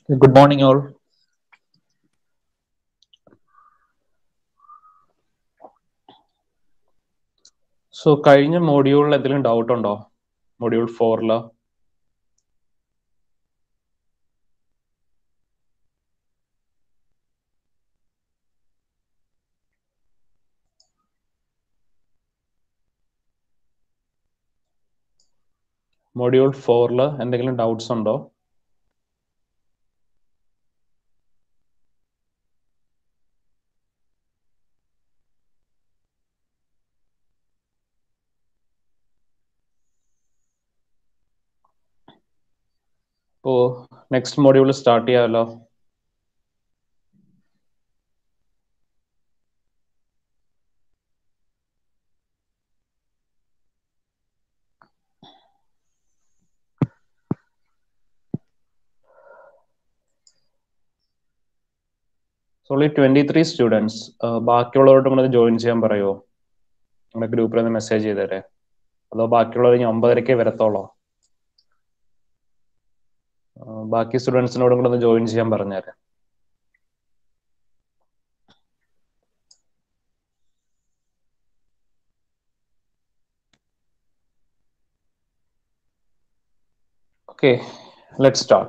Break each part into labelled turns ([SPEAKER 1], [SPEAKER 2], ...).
[SPEAKER 1] Good morning, all. So കഴിഞ്ഞ മോഡ്യൂളിൽ എന്തെങ്കിലും ഡൗട്ട് ഉണ്ടോ മൊഡ്യൂൾ ഫോറില് മൊഡ്യൂൾ ഫോറില് എന്തെങ്കിലും ഡൗട്ട്സ് ഉണ്ടോ ഇപ്പോ നെക്സ്റ്റ് മൊഡ്യൂൾ സ്റ്റാർട്ട് ചെയ്യാമല്ലോ സോളി ട്വന്റി ത്രീ സ്റ്റുഡൻസ് ബാക്കിയുള്ളവരോട് കൂടെ ജോയിൻ ചെയ്യാൻ പറയുമോ നമ്മുടെ ഗ്രൂപ്പിൽ ഒന്ന് മെസ്സേജ് ചെയ്തേരെ അതോ ബാക്കിയുള്ളവർ ഇനി ഒമ്പതരക്കേ വരത്തോളോ ആ, ബാക്കി സ്റ്റുഡൻസിനോടും കൂടെ ഒന്ന് ജോയിൻ ചെയ്യാൻ പറഞ്ഞേരെ okay let start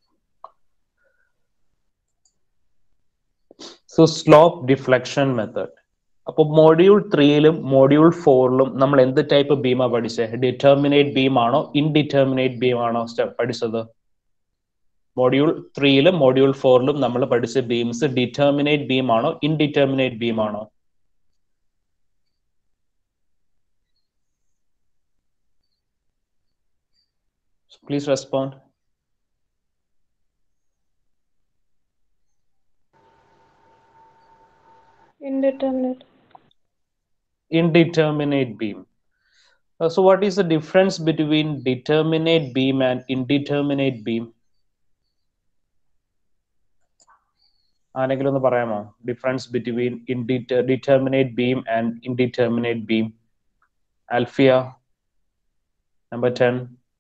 [SPEAKER 1] so slope deflection method അപ്പൊ മോഡ്യൂൾ ത്രീയിലും മോഡ്യൂൾ ഫോറിലും നമ്മൾ എന്ത് ടൈപ്പ് ബീമാ പഠിച്ചത് ഡിറ്റർമിനേറ്റ് ബീം ആണോ ഇൻഡിറ്റർമിനേറ്റ് ബീം ആണോ സ്റ്റ- പഠിച്ചത് മോഡ്യൂൾ ത്രീയിലും മോഡ്യൂൾ ഫോറിലും നമ്മൾ പഠിച്ച ബീംസ് ഡിറ്റർമിനേറ്റ് ബീം ആണോ ഇൻഡിറ്റർമിനേറ്റ് ബീം ആണോ please respond
[SPEAKER 2] Indeterminate.
[SPEAKER 1] indeterminate beam. Uh, so, what is the difference between determinate beam and indeterminate beam? ആരെങ്കിലും ഒന്ന് പറയാമോ difference between determinate beam and indeterminate beam Alfiya number ten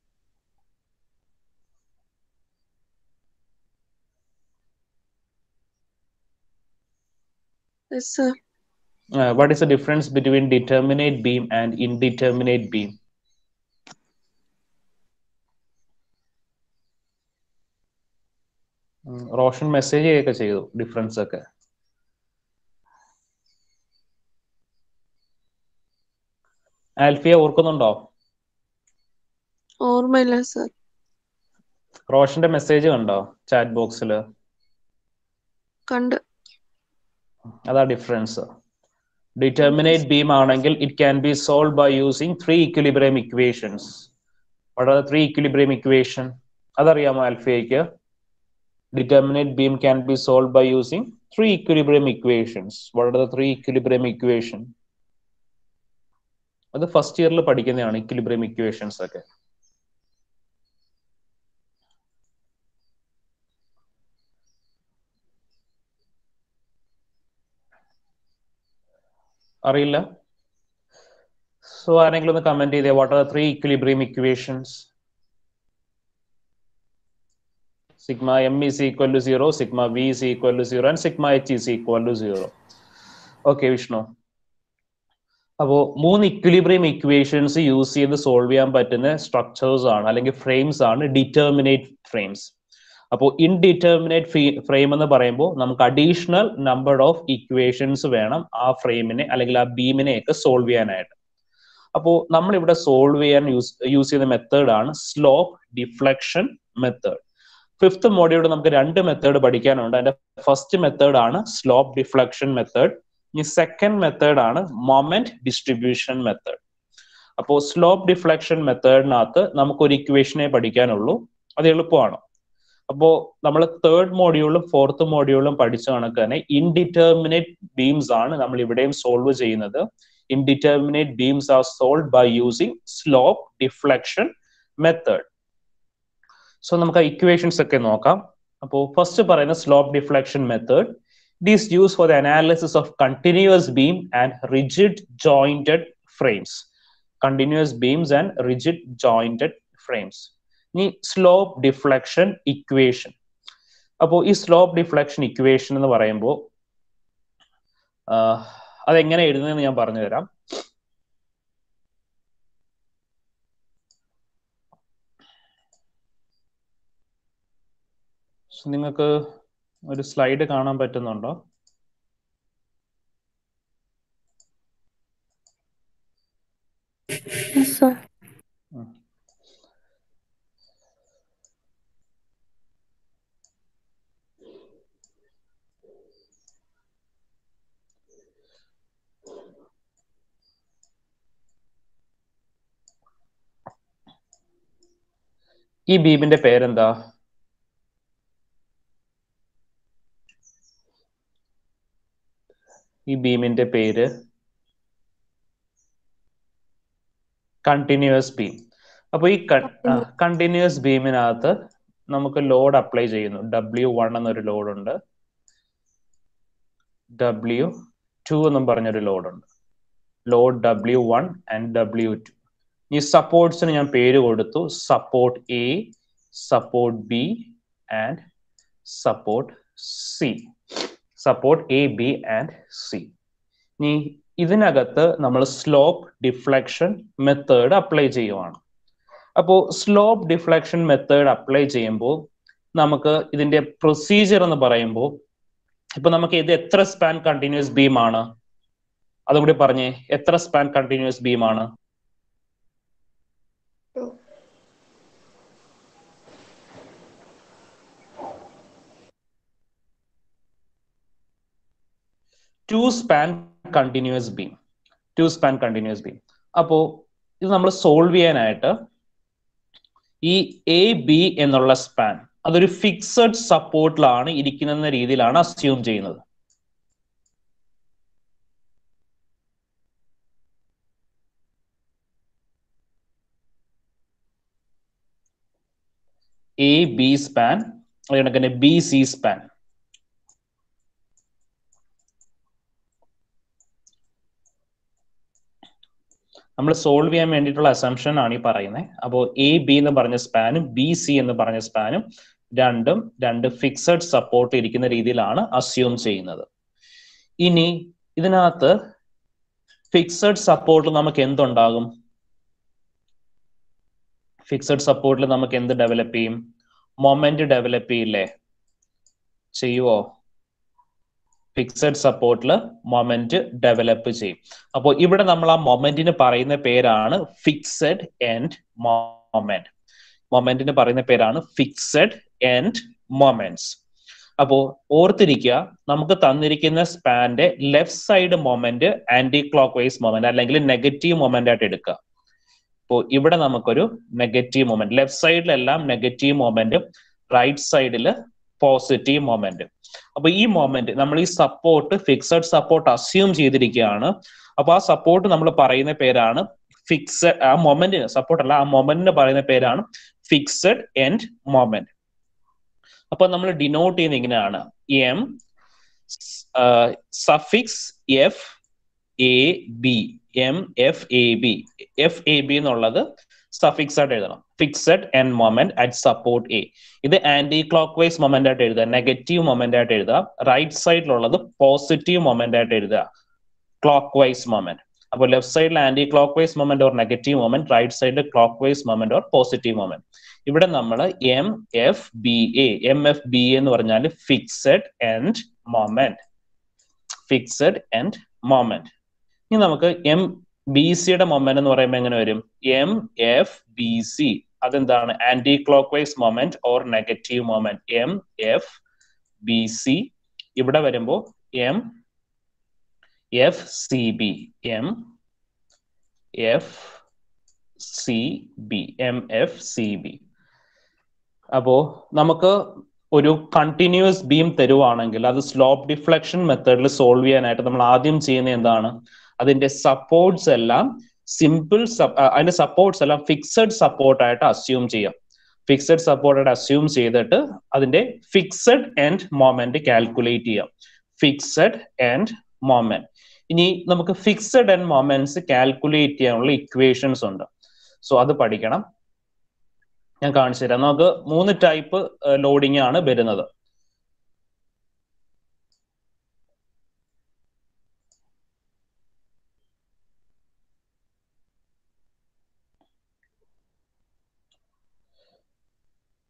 [SPEAKER 2] Yes, sir.
[SPEAKER 1] what is the difference between determinate beam and indeterminate beam? ഉം, Roshan message ചെയ്യുകയൊക്കെ ചെയ്തു difference ഒക്കെ ആൽഫിയ ഓർക്കുന്നുണ്ടോ
[SPEAKER 2] ഓർമ്മയില്ല sir
[SPEAKER 1] റോഷന്റെ മെസ്സേജ് കണ്ടോ ചാറ്റ് ബോക്സിൽ
[SPEAKER 2] കണ്ട്
[SPEAKER 1] അതാ ഡിഫറൻസ് ഡിറ്റർമിനേറ്റ് ബീം ആണെങ്കിൽ it can be solve by using three equilibrium equations വളരെ ത്രീ ഇക്വിലിബ്രിയം ഇക്വേഷൻ അതറിയാമോ ആൽഫിയയ്ക്ക് determinate beam can be solve by using three equilibrium equations വളരെ ത്രീ ഇക്വിലിബ്രിയം ഇക്വേഷൻ അത് ഫസ്റ്റ് ഇയറിൽ പഠിക്കുന്നതാണ് ഇക്വിലിബ്രിയം ഇക്വേഷൻസ് ഒക്കെ അറിയില്ല സോ ആരെങ്കിലും ഒന്ന് കമന്റ് ചെയ്തേ what are three equilibrium equations sigma M is equal to zero sigma V is equal to zero and sigma H is equal to zero okay Vishnu അപ്പോ മൂന്ന് ഇക്വിലിബ്രിയം ഇക്വേഷൻസ് യൂസ് ചെയ്ത് solve ചെയ്യാൻ പറ്റുന്ന structures ആണ് അല്ലെങ്കിൽ frames ആണ് determinate frames അപ്പോൾ indeterminate frame എന്ന് പറയുമ്പോൾ നമുക്ക് അഡീഷണൽ നമ്പർ ഓഫ് ഇക്വേഷൻസ് വേണം ആ ഫ്രെയിമിനെ അല്ലെങ്കിൽ ആ ബീമിനെ ഒക്കെ സോൾവ് ചെയ്യാനായിട്ട് അപ്പോൾ നമ്മൾ ഇവിടെ സോൾവ് ചെയ്യാൻ യൂസ് യൂസ് ചെയ്യുന്ന മെത്തേഡ് ആണ് slope deflection method fifth module നമുക്ക് രണ്ട് മെത്തേഡ് പഠിക്കാനുണ്ട് അതിന്റെ ഫസ്റ്റ് മെത്തേഡ് ആണ് സ്ലോപ്പ് ഡിഫ്ലക്ഷൻ മെത്തേഡ് ഇനി സെക്കൻഡ് മെത്തേഡ് ആണ് മൊമെന്റ് ഡിസ്ട്രിബ്യൂഷൻ മെത്തേഡ് അപ്പോൾ സ്ലോപ്പ് ഡിഫ്ലക്ഷൻ മെത്തേഡിനകത്ത് നമുക്ക് ഒരു ഇക്വേഷനെ പഠിക്കാനുള്ളൂ അത് എളുപ്പമാണ് അപ്പോ നമ്മൾ തേർഡ് മോഡ്യൂളും ഫോർത്ത് മോഡ്യൂളും പഠിച്ച കണക്ക് തന്നെ ഇൻഡിറ്റർമിനേറ്റ് ബീംസ് ആണ് നമ്മൾ ഇവിടെയും സോൾവ് ചെയ്യുന്നത് indeterminate beams are solve by using slope deflection method so നമുക്ക് ആ ഇക്വേഷൻസ് ഒക്കെ നോക്കാം അപ്പോൾ ഫസ്റ്റ് പറയുന്ന slope deflection method it is use for the analysis of continuous beam and rigid jointed frames continuous beams and rigid jointed frames ഇനി slope deflection equation അപ്പോൾ ഈ slope deflection equation എന്ന് പറയുമ്പോൾ അതെങ്ങനെ എഴുതുന്നതെന്ന് ഞാൻ പറഞ്ഞു തരാം നിങ്ങൾക്ക് ഒരു സ്ലൈഡ് കാണാൻ പറ്റുന്നുണ്ടോ
[SPEAKER 2] Yes, sir.
[SPEAKER 1] ഈ ബീമിന്റെ പേരെന്താ ഈ ബീമിന്റെ പേര് കണ്ടിന്യൂസ് ബീം അപ്പൊ ഈ കണ്ടിന്യൂസ് ബീമിനകത്ത് നമുക്ക് ലോഡ് അപ്ലൈ ചെയ്യുന്നു ഡബ്ല്യു വൺ എന്നൊരു ലോഡ് ഉണ്ട് ഡബ്ല്യു ടു എന്നും പറഞ്ഞൊരു ലോഡ് ഉണ്ട് load W one and W two ഈ സപ്പോർട്ട്സിന് ഞാൻ പേര് കൊടുത്തു support A support B and support C support A B and C ഇനി ഇതിനകത്ത് നമ്മൾ സ്ലോപ്പ് ഡിഫ്ലക്ഷൻ മെത്തേഡ് അപ്ലൈ ചെയ്യുവാണ് അപ്പോൾ സ്ലോപ്പ് ഡിഫ്ലക്ഷൻ മെത്തേഡ് അപ്ലൈ ചെയ്യുമ്പോൾ നമുക്ക് ഇതിന്റെ പ്രൊസീജിയർ എന്ന് പറയുമ്പോൾ ഇപ്പൊ നമുക്ക് ഇത് എത്ര സ്പാൻ കണ്ടിന്യൂസ് ബീം ആണ് അതുകൂടി പറഞ്ഞേ എത്ര സ്പാൻ കണ്ടിന്യൂസ് ബീം ആണ് two span continuous beam two span continuous beam അപ്പോ ഇത് നമ്മൾ സോൾവ് ചെയ്യാനായിട്ട് ഈ എ ബി എന്നുള്ള സ്പാൻ അതൊരു ഫിക്സഡ് സപ്പോർട്ടിലാണ് ഇരിക്കുന്ന രീതിയിലാണ് അസ്യൂം ചെയ്യുന്നത് എ ബി സ്പാൻ അതുകണക്ക് ബി സി സ്പാൻ നമ്മൾ സോൾവ് ചെയ്യാൻ വേണ്ടിയിട്ടുള്ള അസംഷൻ ആണ് ഈ പറയുന്നത് അപ്പോൾ എ ബി എന്ന് പറഞ്ഞ സ്പാനും ബി സി എന്ന് പറഞ്ഞ സ്പാനും രണ്ടും രണ്ട് ഫിക്സഡ് സപ്പോർട്ട് ഇരിക്കുന്ന രീതിയിലാണ് അസ്യൂം ചെയ്യുന്നത് ഇനി ഇതിനകത്ത് ഫിക്സഡ് സപ്പോർട്ടിൽ നമുക്ക് എന്തുണ്ടാകും ഫിക്സഡ് സപ്പോർട്ടിൽ നമുക്ക് എന്ത് ഡെവലപ്പ് ചെയ്യും മൊമെന്റ് ഡെവലപ്പ് ചെയ്യില്ലേ ചെയ്യുവോ ഫിക്സഡ് സപ്പോർട്ടിൽ മൊമെന്റ് ഡെവലപ്പ് ചെയ്യും അപ്പോൾ ഇവിടെ നമ്മൾ ആ മൊമെന്റിന് പറയുന്ന പേരാണ് ഫിക്സഡ് എൻഡ് മൊമെന്റ് മൊമെന്റിന് പറയുന്ന പേരാണ് ഫിക്സഡ് എൻഡ് മൊമെന്റ്സ് അപ്പോ ഓർത്തിരിക്കുക നമുക്ക് തന്നിരിക്കുന്ന സ്പാന്റെ left side moment clock vice moment അല്ലെങ്കിൽ നെഗറ്റീവ് മൊമെന്റ് ആയിട്ട് എടുക്കുക അപ്പോൾ ഇവിടെ നമുക്കൊരു നെഗറ്റീവ് മൊമെന്റ് ലെഫ്റ്റ് സൈഡിലെല്ലാം നെഗറ്റീവ് മൊമെന്റ് റൈറ്റ് സൈഡിൽ പോസിറ്റീവ് മൊമെന്റ് അപ്പൊ ഈ മൊമെന്റ് നമ്മൾ ഈ സപ്പോർട്ട് ഫിക്സഡ് സപ്പോർട്ട് അസ്യൂം ചെയ്തിരിക്കുകയാണ് അപ്പൊ ആ സപ്പോർട്ട് നമ്മൾ പറയുന്ന പേരാണ് ഫിക്സഡ് ആ മൊമെന്റിന് സപ്പോർട്ട് അല്ല ആ മൊമെന്റിന് പറയുന്ന പേരാണ് ഫിക്സഡ് എൻഡ് മൊമെന്റ് അപ്പൊ നമ്മൾ ഡിനോട്ട് ചെയ്യുന്ന ഇങ്ങനെയാണ് M suffix F A B M F A B F A B എന്നുള്ളത് സഫിക്സ് ആയിട്ട് എഴുതണം fixed end moment at support A ഇത് ആന്റി ക്ലോക്ക് വൈസ് മൊമെന്റ് ആയിട്ട് എഴുതുക നെഗറ്റീവ് മൊമെന്റ് ആയിട്ട് എഴുതുക റൈറ്റ് സൈഡിലുള്ളത് പോസിറ്റീവ് മൊമെന്റ് ആയിട്ട് എഴുതുക ക്ലോക്ക് വൈസ് മൊമെന്റ് അപ്പോൾ ലെഫ്റ്റ് സൈഡിൽ clock vice moment or negative moment right സൈഡിൽ clock vice moment or positive moment ഇവിടെ നമ്മൾ M F B A M F B എന്ന് പറഞ്ഞാൽ fixed end moment fixed end moment ഇനി നമുക്ക് M B സിയുടെ മൊമെന്റ് എന്ന് പറയുമ്പോൾ എങ്ങനെ വരും എം എഫ് ബി സി അതെന്താണ് clock vice moment or negative moment M F B C ഇവിടെ വരുമ്പോൾ M F C B M F C B M F C B അപ്പോ നമുക്ക് ഒരു കണ്ടിന്യൂസ് ബീം തരുവാണെങ്കിൽ അത് സ്ലോപ്പ് ഡിഫ്ലക്ഷൻ മെത്തേഡിൽ solve ചെയ്യാനായിട്ട് നമ്മൾ ആദ്യം ചെയ്യുന്ന എന്താണ് അതിന്റെ സപ്പോർട്ട്സ് എല്ലാം സിമ്പിൾ അതിന്റെ സപ്പോർട്ട്സ് എല്ലാം ഫിക്സഡ് സപ്പോർട്ടായിട്ട് അസ്യൂം ചെയ്യാം ഫിക്സഡ് സപ്പോർട്ടായിട്ട് അസ്യൂം ചെയ്തിട്ട് അതിന്റെ ഫിക്സഡ് എൻഡ് മൊമെന്റ് കാൽക്കുലേറ്റ് ചെയ്യാം ഫിക്സഡ് എൻഡ് മൊമെന്റ് ഇനി നമുക്ക് ഫിക്സഡ് എൻഡ് മൊമെന്റ്സ് കാൽക്കുലേറ്റ് ചെയ്യാനുള്ള ഇക്വേഷൻസ് ഉണ്ട് സോ അത് പഠിക്കണം ഞാൻ കാണിച്ചു തരാം നമുക്ക് മൂന്ന് ടൈപ്പ് ലോഡിംഗ് ആണ് വരുന്നത്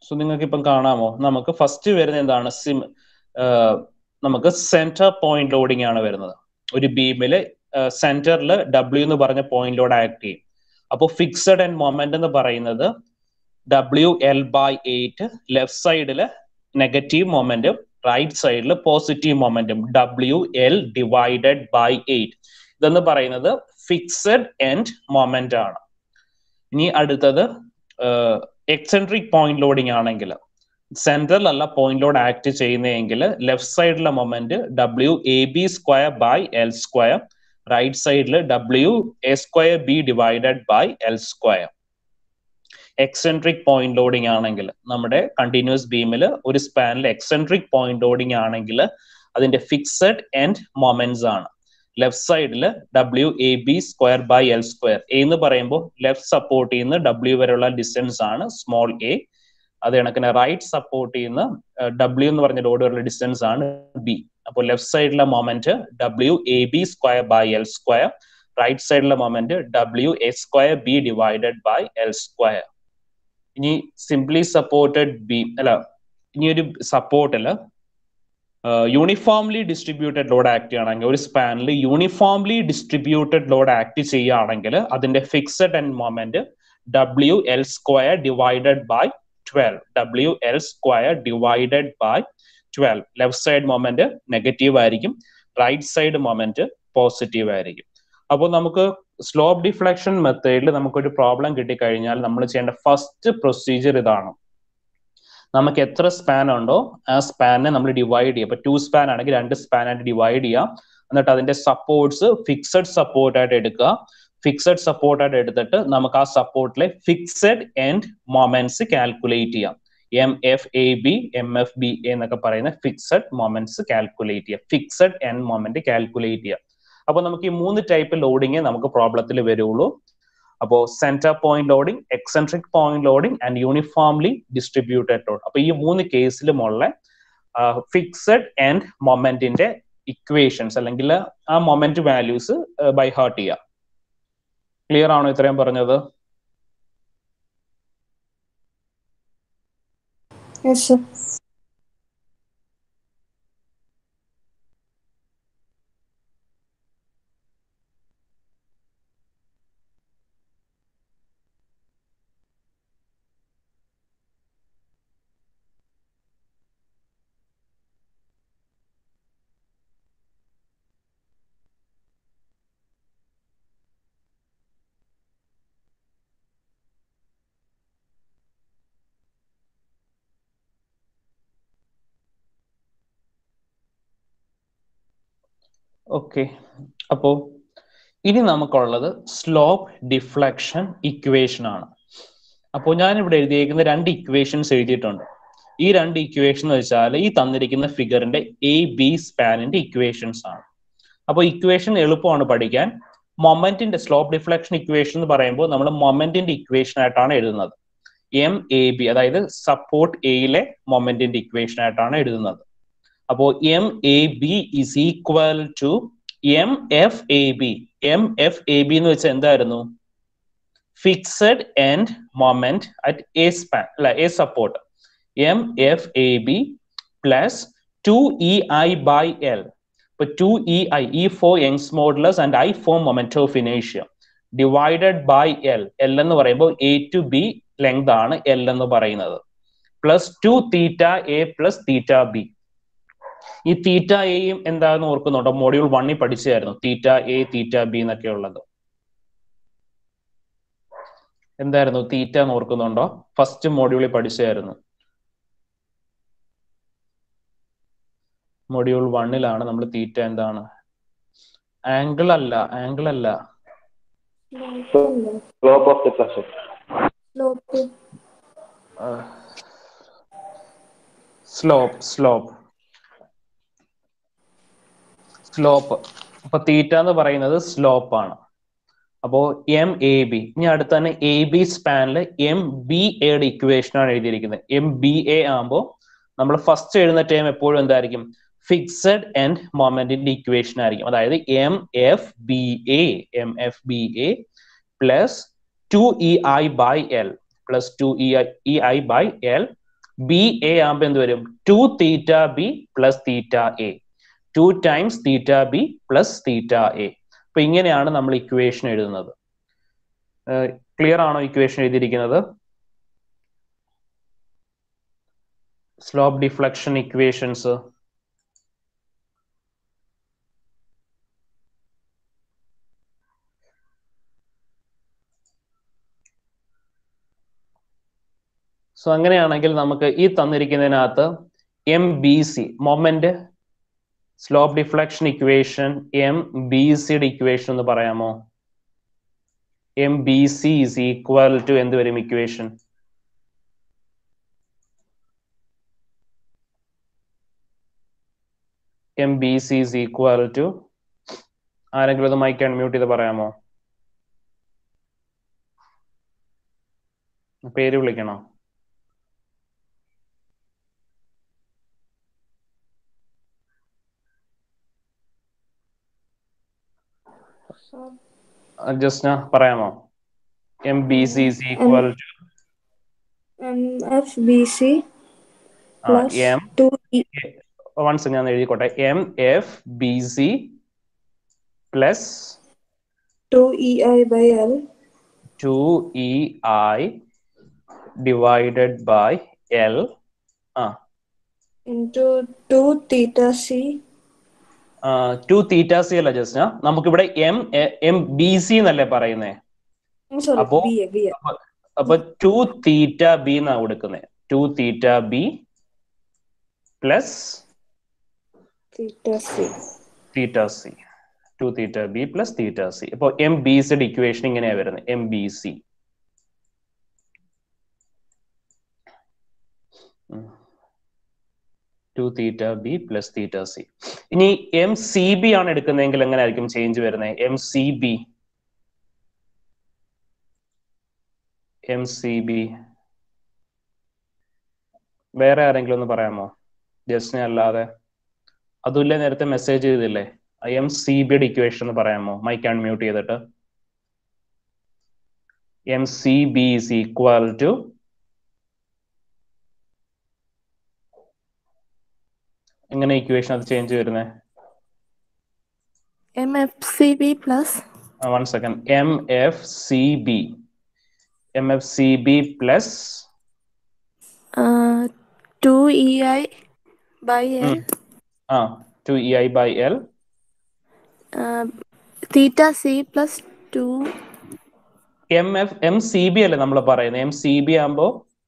[SPEAKER 1] സോ നിങ്ങൾക്ക് ഇപ്പം കാണാമോ നമുക്ക് ഫസ്റ്റ് വരുന്ന എന്താണ് സിം നമുക്ക് സെന്റർ പോയിന്റ് ലോഡിംഗ് ആണ് വരുന്നത് ഒരു ബീമില് സെന്ററിൽ ഡബ്ല്യു എന്ന് പറഞ്ഞ പോയിന്റ് ലോഡ് ആക്ട് ചെയ്യും അപ്പോൾ ഫിക്സഡ് ആൻഡ് മൊമെന്റ് എന്ന് പറയുന്നത് W L by eight left സൈഡില് നെഗറ്റീവ് മൊമെന്റും റൈറ്റ് സൈഡിൽ പോസിറ്റീവ് മൊമെന്റും W L divided by eight ഇതെന്ന് പറയുന്നത് ഫിക്സഡ് എൻഡ് മൊമെന്റ് ആണ് ഇനി അടുത്തത് എക്സെൻട്രിക് പോയിന്റ് ലോഡിംഗ് ആണെങ്കിൽ സെൻട്രൽ അല്ല പോയിന്റ് ലോഡ് ആക്ട് ചെയ്യുന്നതെങ്കിൽ ലെഫ്റ്റ് സൈഡിലെ moment W A B square by L square right സൈഡിൽ W A square B divided by L square eccentric point loading ആണെങ്കിൽ നമ്മുടെ കണ്ടിന്യൂസ് ബീമിൽ ഒരു സ്പാനിൽ എക്സെൻട്രിക് പോയിന്റ് ലോഡിംഗ് ആണെങ്കിൽ അതിന്റെ ഫിക്സഡ് എൻഡ് മൊമെന്റ്സ് ആണ് left സൈഡിൽ W A B square by L square A എന്ന് പറയുമ്പോൾ ലെഫ്റ്റ് സപ്പോർട്ട് ചെയ്യുന്ന ഡബ്ല്യു വരെയുള്ള ഡിസ്റ്റൻസ് ആണ് സ്മോൾ എ അത് കണക്കിന് റൈറ്റ് സപ്പോർട്ട് ചെയ്യുന്ന ഡബ്ല്യു എന്ന് പറഞ്ഞ ലോഡ് വരെയുള്ള ഡിസ്റ്റൻസ് ആണ് ബി അപ്പോൾ ലെഫ്റ്റ് സൈഡിലെ moment W A B square by L square right സൈഡിലെ moment W A square B divided by L square ഇനി സിംപ്ലി സപ്പോർട്ടഡ് ബി അല്ല ഇനി ഒരു സപ്പോർട്ടില് യൂണിഫോംലി ഡിസ്ട്രിബ്യൂട്ടഡ് ലോഡ് ആക്ട് ചെയ്യുകയാണെങ്കിൽ ഒരു സ്പാനിൽ യൂണിഫോംലി ഡിസ്ട്രിബ്യൂട്ടഡ് ലോഡ് ആക്ട് ചെയ്യുകയാണെങ്കിൽ അതിന്റെ fixed and moment W L square divided by twelve W L square divided by twelve left side moment negative ആയിരിക്കും റൈറ്റ് സൈഡ് മൊമെന്റ് പോസിറ്റീവ് ആയിരിക്കും അപ്പോൾ നമുക്ക് slope deflection മെത്തേഡിൽ നമുക്കൊരു പ്രോബ്ലം കിട്ടിക്കഴിഞ്ഞാൽ നമ്മൾ ചെയ്യേണ്ട ഫസ്റ്റ് പ്രൊസീജിയർ ഇതാണ് നമുക്ക് എത്ര സ്പാൻ ഉണ്ടോ ആ സ്പാനെ നമ്മൾ ഡിവൈഡ് ചെയ്യാം ഇപ്പൊ ടു സ്പാൻ ആണെങ്കിൽ രണ്ട് സ്പാൻ ആയിട്ട് ഡിവൈഡ് ചെയ്യാം എന്നിട്ട് അതിന്റെ സപ്പോർട്ട്സ് ഫിക്സഡ് സപ്പോർട്ട് ആയിട്ട് എടുക്കുക ഫിക്സഡ് സപ്പോർട്ട് ആയിട്ട് എടുത്തിട്ട് നമുക്ക് ആ സപ്പോർട്ടിലെ ഫിക്സഡ് എൻഡ് മൊമെന്റ്സ് കാൽക്കുലേറ്റ് ചെയ്യാം M F A B M F B എന്നൊക്കെ പറയുന്ന ഫിക്സഡ് മൊമെന്റ്സ് കാൽക്കുലേറ്റ് ചെയ്യാം ഫിക്സഡ് എൻഡ് മൊമെന്റ് കാൽക്കുലേറ്റ് ചെയ്യാം അപ്പൊ നമുക്ക് ഈ മൂന്ന് ടൈപ്പ് ലോഡിങ് നമുക്ക് പ്രോബ്ലത്തിൽ വരുള്ളൂ അപ്പോൾ centre point loading eccentric point loading and uniformly distributed load അപ്പൊ ഈ മൂന്ന് കേസിലുമുള്ള ഫിക്സഡ് ആൻഡ് മൊമെന്റിന്റെ ഇക്വേഷൻസ് അല്ലെങ്കിൽ ആ മൊമെന്റ് വാല്യൂസ് ബൈ ഹാർട്ട് ചെയ്യാം ക്ലിയർ ആണോ ഇത്രയും പറഞ്ഞത്
[SPEAKER 2] Yes, sir.
[SPEAKER 1] ഓക്കെ അപ്പോ ഇനി നമുക്കുള്ളത് സ്ലോപ്പ് ഡിഫ്ലക്ഷൻ ഇക്വേഷൻ ആണ് അപ്പോൾ ഞാൻ ഇവിടെ എഴുതിയേക്കുന്ന രണ്ട് ഇക്വേഷൻസ് എഴുതിയിട്ടുണ്ട് ഈ രണ്ട് ഇക്വേഷൻ എന്ന് വെച്ചാൽ ഈ തന്നിരിക്കുന്ന ഫിഗറിന്റെ എ ബി സ്പാനിന്റെ ഇക്വേഷൻസ് ആണ് അപ്പോൾ ഇക്വേഷൻ എളുപ്പമാണ് പഠിക്കാൻ മൊമെന്റിന്റെ സ്ലോപ്പ് ഡിഫ്ലക്ഷൻ ഇക്വേഷൻ എന്ന് പറയുമ്പോൾ നമ്മൾ മൊമെന്റിന്റെ ഇക്വേഷൻ ആയിട്ടാണ് എഴുതുന്നത് എം എ ബി അതായത് സപ്പോർട്ട് എയിലെ മൊമെന്റിന്റെ ഇക്വേഷൻ ആയിട്ടാണ് എഴുതുന്നത് അപ്പോ M A B is equal to M F A B M F A B എന്ന് വെച്ചാൽ എന്തായിരുന്നു fixed end moment at A span അല്ല A support M F A B plus two E I by L ഇപ്പൊ to E I E four Young's modulus and I four memento ഫിനേഷ്യ divided by L L എന്ന് പറയുമ്പോൾ A to B length ആണ് L എന്ന് പറയുന്നത് plus two theta A plus theta B ഈ theta എയും എന്താണെന്ന് ഓർക്കുന്നുണ്ടോ മോഡ്യൂൾ വണ്ണിൽ പഠിച്ചായിരുന്നു തീറ്റ എ തീറ്റ ബി എന്നൊക്കെ ഉള്ളത് എന്തായിരുന്നു തീറ്റ എന്ന് ഓർക്കുന്നുണ്ടോ ഫസ്റ്റ് മോഡ്യൂളിൽ പഠിച്ചായിരുന്നു മൊഡ്യൂൾ വണ്ണിലാണ് നമ്മൾ തീറ്റ എന്താണ് ആംഗിൾ അല്ല ആംഗിൾ അല്ല
[SPEAKER 3] slope of deflection.
[SPEAKER 2] Slope.
[SPEAKER 1] Slope slope slope അപ്പൊ തീറ്റ എന്ന് പറയുന്നത് സ്ലോപ്പ് ആണ് അപ്പോ എം എ ബി ഇനി അടുത്ത് തന്നെ എ ബി സ്പാനിൽ എം ബി എയുടെ ഇക്വേഷൻ ആണ് എഴുതിയിരിക്കുന്നത് എം ബി എ ആകുമ്പോൾ നമ്മൾ ഫസ്റ്റ് എഴുതുന്ന ടൈം എപ്പോഴും എന്തായിരിക്കും ഫിക്സഡ് ആൻഡ് മൊമെന്റിന്റെ ഇക്വേഷൻ ആയിരിക്കും അതായത് M F B A M F B A plus two E I by L plus two E I E I by L B A ആകുമ്പോൾ എന്ത് വരും two theta B plus theta A two times theta B plus theta A അപ്പൊ ഇങ്ങനെയാണ് നമ്മൾ equation എഴുതുന്നത് clear ആണോ equation എഴുതിയിരിക്കുന്നത് slope deflection equations so അങ്ങനെയാണെങ്കിൽ നമുക്ക് ഈ തന്നിരിക്കുന്നതിനകത്ത് M B C moment slope deflection equation M B സിയുടെ ഇക്വേഷൻ എന്ന് പറയാമോ M B C is equal to എന്ത് വരും equation M B C is equal to ആരെങ്കിലും അത് മൈക്ക് അൺമ്യൂട്ട് ചെയ്ത് പറയാമോ പേര് വിളിക്കണോ ജസ്ന പറയാമോ M B C is equal to
[SPEAKER 2] MFBC plus
[SPEAKER 1] M
[SPEAKER 2] 2E
[SPEAKER 1] once ഞാൻ എഴുതിക്കോട്ടെ M F B C plus
[SPEAKER 2] 2EI by L
[SPEAKER 1] two E I divided by L ആ
[SPEAKER 2] into 2 theta C
[SPEAKER 1] two theta C അല്ല ജസ്ന നമുക്കിവിടെ M M B C എന്നല്ലേ പറയുന്നേ
[SPEAKER 2] I'm sorry,
[SPEAKER 1] അപ്പോ-
[SPEAKER 2] BA, BA.
[SPEAKER 1] അപ്പൊ- അപ്പൊ ടു തീറ്റ ബി എന്നാ കൊടുക്കുന്നത് two theta B plus
[SPEAKER 2] Theta C.
[SPEAKER 1] Theta C two theta B plus theta C അപ്പൊ എം ബി സിയുടെ ഇക്വേഷൻ ഇങ്ങനെയാ വരുന്നത് M B C two theta B plus theta C ഇനി M C B ആണ് എടുക്കുന്നതെങ്കിൽ എങ്ങനെ ആയിരിക്കും ചേഞ്ച് വരുന്നത് M C B M C B വേറെ ആരെങ്കിലും ഒന്ന് പറയാമോ ജസ്റ്റിനെ അല്ലാതെ അതുമില്ല നേരത്തെ മെസ്സേജ് ചെയ്തില്ലേ എം സി ബിയുടെ ഇക്വേഷൻ എന്ന് പറയാമോ മൈക്ക് അൺമ്യൂട്ട് ചെയ്തിട്ട് M C B is equal to എങ്ങനെ ഇക്വേഷൻ അത് ചേഞ്ച് വരുന്നത്
[SPEAKER 3] MFCB plus
[SPEAKER 1] one second M F C B M F C B plus
[SPEAKER 3] uh, 2EI by L
[SPEAKER 1] ആ two E I by L
[SPEAKER 3] uh, theta C plus 2
[SPEAKER 1] M F M C B അല്ലേ നമ്മൾ പറയുന്നത് M C B ആകുമ്പോ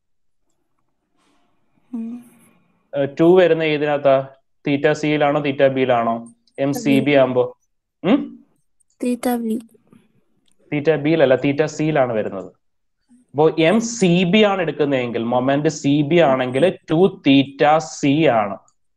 [SPEAKER 3] mm,
[SPEAKER 1] two വരുന്ന ഏതിനകത്താ theta സിയിലാണോ theta ബിയിലാണോ M C B ആകുമ്പോ ഉം
[SPEAKER 3] theta V.
[SPEAKER 1] തീറ്റ ബിയിലല്ല തീറ്റ സിയിലാണ് വരുന്നത് അപ്പോ എം സി ബി ആണ് എടുക്കുന്നതെങ്കിൽ മൊമെന്റ് സി ബി ആണെങ്കിൽ ടു തീറ്റ സി ആണ്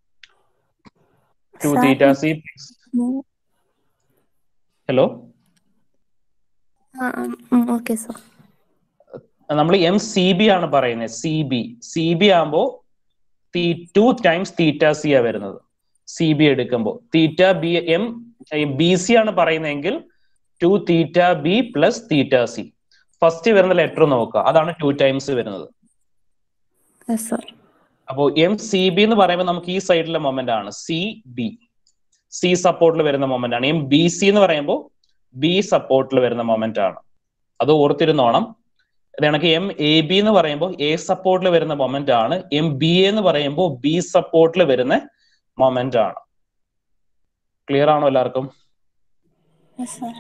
[SPEAKER 1] two
[SPEAKER 3] Sir,
[SPEAKER 1] theta C
[SPEAKER 3] no.
[SPEAKER 1] Hello
[SPEAKER 3] Uh, um, mm, okay, sir.
[SPEAKER 1] നമ്മൾ എം സി ബി ആണ് പറയുന്നത് സി ബി സി ബി ആകുമ്പോ ടു ടൈംസ് തീറ്റ സി ആ വരുന്നത് സി ബി എടുക്കുമ്പോൾ theta B M B C ആണ് പറയുന്നതെങ്കിൽ two theta B plus theta C first വരുന്ന ലെറ്റർ നോക്കുക അതാണ് ടു ടൈംസ് വരുന്നത്
[SPEAKER 3] Yes, sir.
[SPEAKER 1] അപ്പോ എം സി ബി എന്ന് പറയുമ്പോൾ നമുക്ക് ഈ സൈഡിലെ മൊമെന്റ് ആണ് സി ബി സി സപ്പോർട്ടിൽ വരുന്ന മൊമെന്റ് ആണ് എം ബി സി എന്ന് പറയുമ്പോൾ ബി സപ്പോർട്ടിൽ വരുന്ന മൊമെന്റ് ആണ് അത് ഓർത്തിരുന്നോണം അത് കണക്ക് എം എ ബി എന്ന് പറയുമ്പോൾ എ സപ്പോർട്ടിൽ വരുന്ന മൊമെന്റ് ആണ് എം ബി എ എന്ന് പറയുമ്പോൾ ബി സപ്പോർട്ടിൽ വരുന്ന മൊമെന്റ് ആണ് ക്ലിയർ ആണോ എല്ലാവർക്കും
[SPEAKER 3] Yes, sir.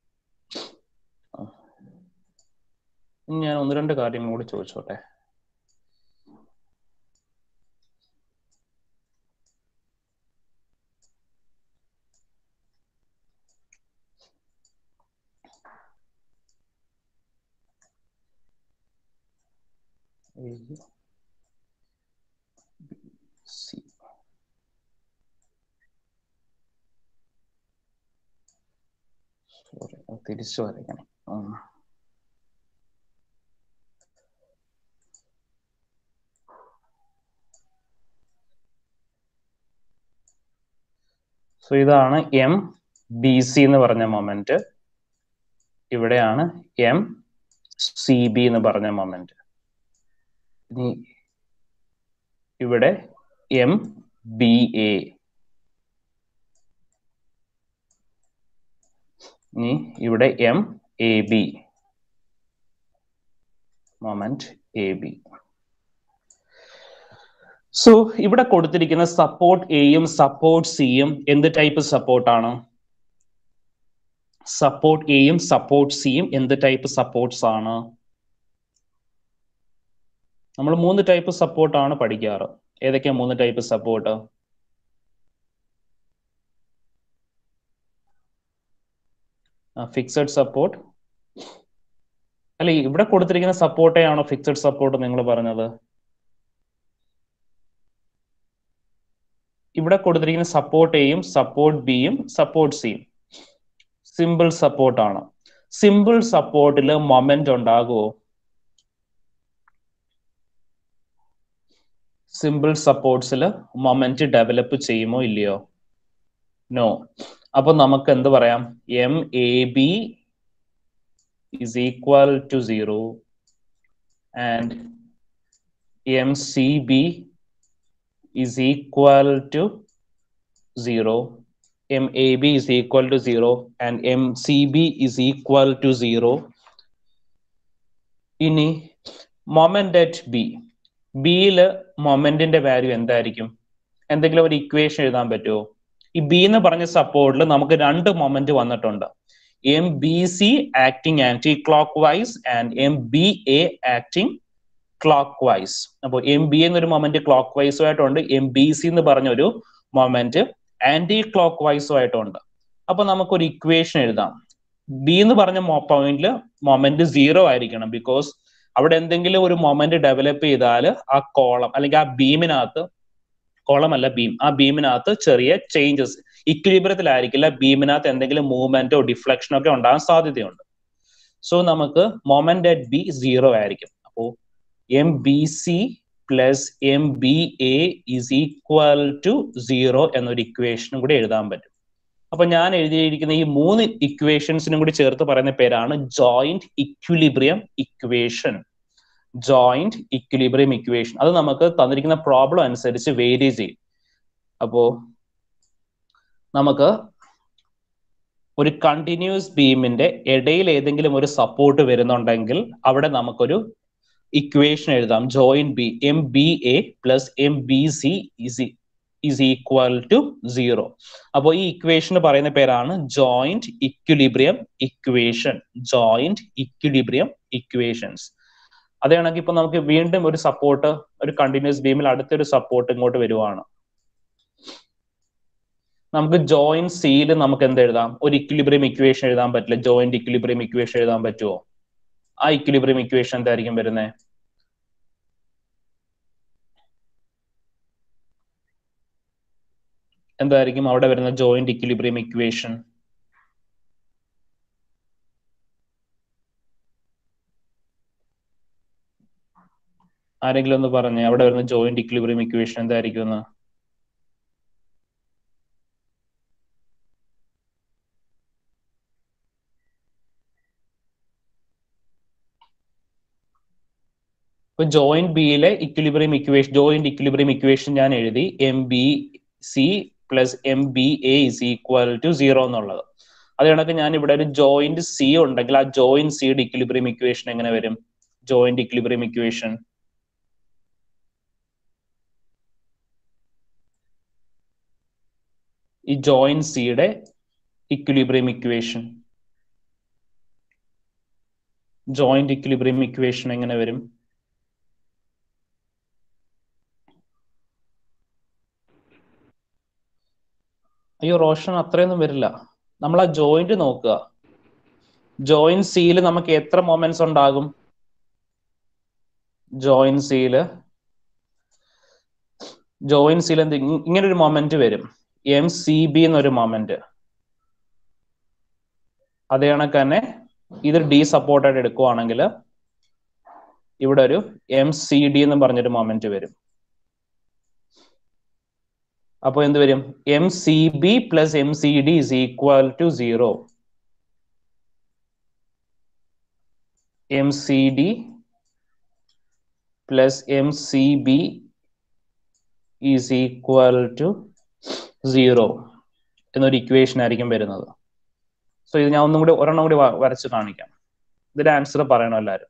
[SPEAKER 1] ഇനി ഞാൻ ഒന്ന് രണ്ട് കാര്യങ്ങൾ കൂടി ചോദിച്ചോട്ടെ സി സോറി തിരിച്ചു വരയ്ക്കണം ഉം. സോ ഇതാണ് എം ബി സി എന്ന് പറഞ്ഞ മൊമെന്റ് ഇവിടെയാണ് എം സി ബി എന്ന് പറഞ്ഞ മൊമെന്റ് ഇനി ഇവിടെ എം ബി എ ഇനി ഇവിടെ M A B moment A B so ഇവിടെ കൊടുത്തിരിക്കുന്ന സപ്പോർട്ട് എയും സപ്പോർട്ട് സിയും എന്ത് ടൈപ്പ് സപ്പോർട്ടാണ് സപ്പോർട്ട് എയും സപ്പോർട്ട് സിയും എന്ത് ടൈപ്പ് സപ്പോർട്ട്സ് ആണ് നമ്മൾ മൂന്ന് ടൈപ്പ് സപ്പോർട്ടാണ് പഠിക്കാറ് ഏതൊക്കെയാ മൂന്ന് ടൈപ്പ് സപ്പോർട്ട് ഫിക്സഡ് സപ്പോർട്ട് അല്ല ഇവിടെ കൊടുത്തിരിക്കുന്ന സപ്പോർട്ടേ ആണോ ഫിക്സഡ് സപ്പോർട്ട് നിങ്ങൾ പറഞ്ഞത് ഇവിടെ കൊടുത്തിരിക്കുന്ന സപ്പോർട്ട് എയും സപ്പോർട്ട് ബിയും സപ്പോർട്ട് സിയും സിമ്പിൾ സപ്പോർട്ട് ആണ് സിമ്പിൾ സപ്പോർട്ടിൽ മൊമെന്റ് ഉണ്ടാകുമോ സിമ്പിൾ സപ്പോർട്ട്സിൽ മൊമെന്റ് ഡെവലപ്പ് ചെയ്യുമോ ഇല്ലയോ നോ അപ്പൊ നമുക്ക് എന്ത് പറയാം M A B is equal to 0 and MCB is equal to 0 MAB is equal to 0 and MCB is equal to 0 ഇനി മൊമെന്റ് അറ്റ് ബി ബിയില് മൊമെന്റിന്റെ വാല്യൂ എന്തായിരിക്കും എന്തെങ്കിലും ഒരു ഇക്വേഷൻ എഴുതാൻ പറ്റുമോ ഈ ബി എന്ന് പറഞ്ഞ സപ്പോർട്ടിൽ നമുക്ക് രണ്ട് മൊമെന്റ് വന്നിട്ടുണ്ട് M B C acting anticlockwise and M B A acting clockwise അപ്പോൾ എം ബി എന്നൊരു മൊമെന്റ് ക്ലോക്ക് വൈസും ആയിട്ടുണ്ട് എം ബി സി എന്ന് പറഞ്ഞൊരു മൊമെന്റ് ആന്റി ക്ലോക്ക് വൈസും ആയിട്ടുണ്ട് അപ്പൊ നമുക്കൊരു ഇക്വേഷൻ എഴുതാം ബി എന്ന് പറഞ്ഞ പോയിന്റിൽ മൊമെന്റ് സീറോ ആയിരിക്കണം ബിക്കോസ് അവിടെ എന്തെങ്കിലും ഒരു മൊമെന്റ് ഡെവലപ്പ് ചെയ്താൽ ആ കോളം അല്ലെങ്കിൽ ആ ബീമിനകത്ത് കോളം അല്ല ബീം ആ ബീമിനകത്ത് ചെറിയ ചേഞ്ചസ് ഇക്വിലിബ്രത്തിലായിരിക്കില്ല ബീമിനകത്ത് എന്തെങ്കിലും മൂവ്മെന്റോ ഡിഫ്ലക്ഷനോ ഒക്കെ ഉണ്ടാകാൻ സാധ്യതയുണ്ട് സോ നമുക്ക് മൊമെന്റ് അറ്റ് ബി സീറോ ആയിരിക്കും അപ്പോ M B C plus M B A is equal to zero എന്നൊരു ഇക്വേഷനും കൂടി എഴുതാൻ പറ്റും അപ്പൊ ഞാൻ എഴുതിയിരിക്കുന്ന ഈ മൂന്ന് ഇക്വേഷൻസിനും കൂടി ചേർത്ത് പറയുന്ന പേരാണ് joint equilibrium equation joint equilibrium equation അത് നമുക്ക് തന്നിരിക്കുന്ന പ്രോബ്ലം അനുസരിച്ച് വേരി ചെയ്യും അപ്പോ നമുക്ക് ഒരു കണ്ടിന്യൂസ് ബീമിന്റെ ഇടയിൽ ഏതെങ്കിലും ഒരു സപ്പോർട്ട് വരുന്നുണ്ടെങ്കിൽ അവിടെ നമുക്കൊരു ഇക്വേഷൻ എഴുതാം joint B M B A plus M B C is is equal to zero അപ്പോൾ ഈ ഇക്വേഷന് പറയുന്ന പേരാണ് joint equilibrium equation joint equilibrium equations അതേ കണക്ക് ഇപ്പൊ നമുക്ക് വീണ്ടും ഒരു സപ്പോർട്ട് ഒരു കണ്ടിന്യൂസ് ബീമിൽ അടുത്തൊരു സപ്പോർട്ട് ഇങ്ങോട്ട് വരുവാണ് നമുക്ക് ജോയിന്റ് സിയിൽ നമുക്ക് എന്ത് എഴുതാം ഒരു ഇക്വിലിബ്രിയം ഇക്വേഷൻ എഴുതാൻ പറ്റില്ല ജോയിന്റ് ഇക്വിലിബ്രിയം ഇക്വേഷൻ എഴുതാൻ പറ്റുമോ ആ ഇക്വിലിബ്രിയം ഇക്വേഷൻ എന്തായിരിക്കും വരുന്നത് എന്തായിരിക്കും അവിടെ വരുന്ന ജോയിന്റ് ഇക്വിലിബ്രിയം ഇക്വേഷൻ ആരെങ്കിലും ഒന്ന് പറഞ്ഞേ അവിടെ വരുന്ന ജോയിന്റ് ഇക്വിലിബ്രിയം ഇക്വേഷൻ എന്തായിരിക്കും എന്ന് ഇപ്പൊ ജോയിന്റ് ബിയിലെ equilibrium equation joint equilibrium equation ഞാൻ എഴുതി M B C plus M B A is equal to zero എന്നുള്ളത് അത് കണക്ക് ഞാൻ ഇവിടെ ഒരു ജോയിന്റ് സി ഉണ്ടെങ്കിൽ ആ ജോയിന്റ് സിയുടെ ഇക്വിലിബ്രിയം ഇക്വേഷൻ എങ്ങനെ വരും ജോയിന്റ് ഇക്വിലിബ്രിയം ഇക്വേഷൻ ഈ ജോയിന്റ് സിയുടെ equilibrium equation joint equilibrium equation എങ്ങനെ വരും അയ്യോ റോഷൻ അത്രയൊന്നും വരില്ല നമ്മൾ ആ ജോയിന്റ് നോക്കുക ജോയിന്റ് സിയിൽ നമുക്ക് എത്ര മൊമെന്റ്സ് ഉണ്ടാകും ജോയിന്റ് സിയിൽ ജോയിന്റ് സിയിൽ എന്ത് ഇങ്ങനെ ഒരു മൊമെന്റ് വരും എം സി ബി എന്നൊരു മൊമെന്റ് അതേ കണക്ക് തന്നെ ഇത് ഡി സപ്പോർട്ടായിട്ട് എടുക്കുവാണെങ്കിൽ ഇവിടെ ഒരു എം സി ഡി എന്ന് പറഞ്ഞൊരു മൊമെന്റ് വരും അപ്പൊ എന്ത് വരും M C B plus M C D is equal to zero M C D plus M C B is equal to zero എന്നൊരു ഇക്വേഷൻ ആയിരിക്കും വരുന്നത് സോ ഇത് ഞാൻ ഒന്നും കൂടി ഒരെണ്ണം കൂടി വ- വരച്ച് കാണിക്കാം ഇതിന്റെ ആൻസർ പറയണം എല്ലാവരും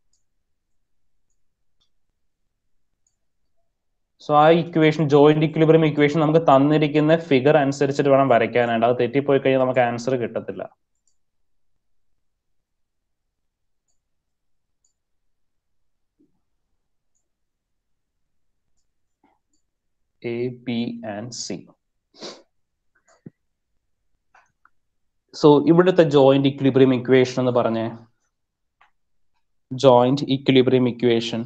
[SPEAKER 1] സോ ആ ഇക്വേഷൻ ജോയിന്റ് ഇക്വിലിബ്രിയം ഇക്വേഷൻ നമുക്ക് തന്നിരിക്കുന്ന ഫിഗർ അനുസരിച്ചിട്ട് വേണം വരയ്ക്കാനായിട്ട് അത് തെറ്റിപ്പോയി കഴിഞ്ഞാൽ നമുക്ക് ആൻസർ കിട്ടത്തില്ല A B and C so ഇവിടുത്തെ ജോയിന്റ് ഇക്വിലിബ്രിയം ഇക്വേഷൻ എന്ന് പറഞ്ഞേ joint equilibrium equation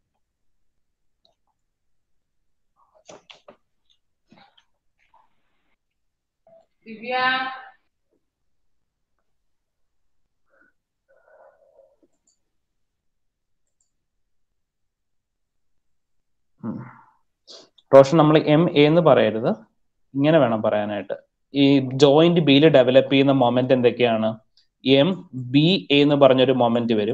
[SPEAKER 4] Divya
[SPEAKER 1] Roshan നമ്മൾ എം എ എന്ന് പറയരുത് ഇങ്ങനെ വേണം പറയാനായിട്ട് ഈ ജോയിന്റ് ബിയിൽ ഡെവലപ്പ് ചെയ്യുന്ന മൊമെന്റ് എന്തൊക്കെയാണ് എം ബി എ എന്ന് പറഞ്ഞൊരു മൊമെന്റ് വരും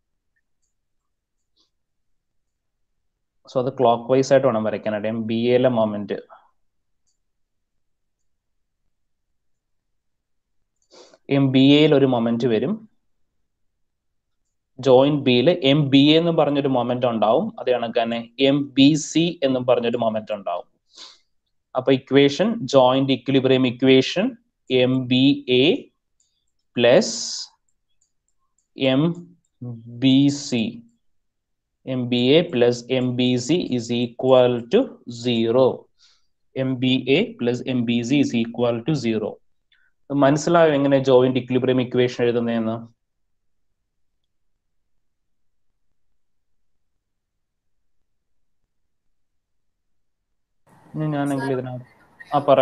[SPEAKER 1] സോ അത് ക്ലോക്ക് വൈസ് ആയിട്ട് വേണം വരയ്ക്കാനായിട്ട് എം ബി എയിലെ മൊമെന്റ് എം ബി എയിൽ ഒരു മൊമെന്റ് വരും ജോയിന്റ് ബിയിൽ എം ബി എ എന്ന് പറഞ്ഞൊരു മൊമെന്റ് ഉണ്ടാവും അത് കണക്ക് തന്നെ എം ബി സി എന്നും പറഞ്ഞൊരു മൊമെന്റ് ഉണ്ടാവും അപ്പൊ equation joint equilibrium equation M B A plus M B C M B A plus M B C is equal to zero M B A plus M B C is equal to zero മനസ്സിലായോ എങ്ങനെ joint equilibrium equation എഴുതുന്നതെന്ന് ഇനി ഞാനെങ്കിൽ ഇതിനകത്ത് ആ പറ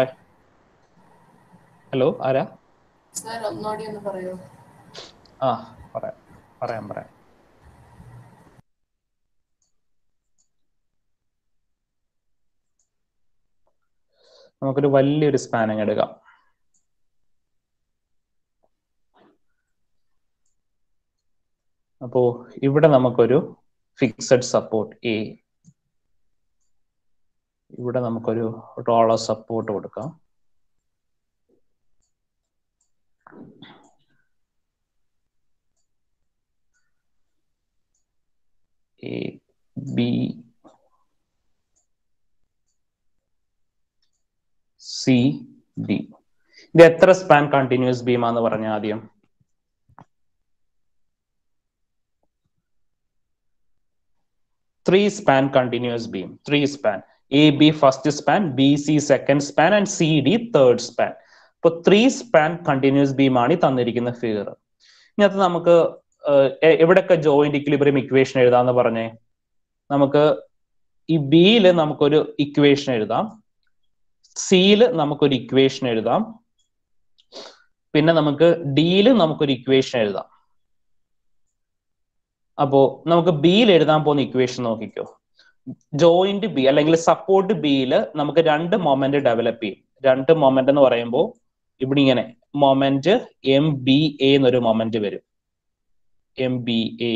[SPEAKER 1] hello ആരാ
[SPEAKER 4] sir ഒന്നോടി ഒന്ന് പറയോ
[SPEAKER 1] ആ പറയാം പറയാം പറയാം നമുക്കൊരു വലിയൊരു സ്പാനിങ് എടുക്കാം അപ്പോ ഇവിടെ നമുക്കൊരു ഫിക്സഡ് സപ്പോർട്ട് എ ഇവിടെ നമുക്കൊരു റോളർ സപ്പോർട്ട് കൊടുക്കാം എ ബി സി ഡി ഇത് എത്ര സ്പാൻ കണ്ടിന്യൂസ് ബീമാന്ന് പറഞ്ഞ ആദ്യം three span continuous beam three span A B first span B C second span and C D third span ഇപ്പൊ ത്രീ സ്പാൻ കണ്ടിന്യൂസ് ബീം ആണ് ഈ തന്നിരിക്കുന്ന ഫിഗർ ഇതിനകത്ത് നമുക്ക് ഏഹ്, എ- എവിടെയൊക്കെ ജോയിന്റ് ഇക്വിലിബ്രിയം ഇക്വേഷൻ എഴുതാന്ന് പറഞ്ഞേ നമുക്ക് ഈ ബിയില് നമുക്കൊരു ഇക്വേഷൻ എഴുതാം സിയില് നമുക്കൊരു ഇക്വേഷൻ എഴുതാം പിന്നെ നമുക്ക് ഡിയില് നമുക്കൊരു ഇക്വേഷൻ എഴുതാം അപ്പോ നമുക്ക് ബിയിൽ എഴുതാൻ പോകുന്ന ഇക്വേഷൻ നോക്കിക്കോ ജോയിന്റ് ബി അല്ലെങ്കിൽ സപ്പോർട്ട് ബിയിൽ നമുക്ക് രണ്ട് മൊമെന്റ് ഡെവലപ്പ് ചെയ്യും രണ്ട് മൊമെന്റ് എന്ന് പറയുമ്പോൾ ഇവിടെ ഇങ്ങനെ മൊമെന്റ് എം ബി എ എന്നൊരു മൊമെന്റ് വരും എം ബി എ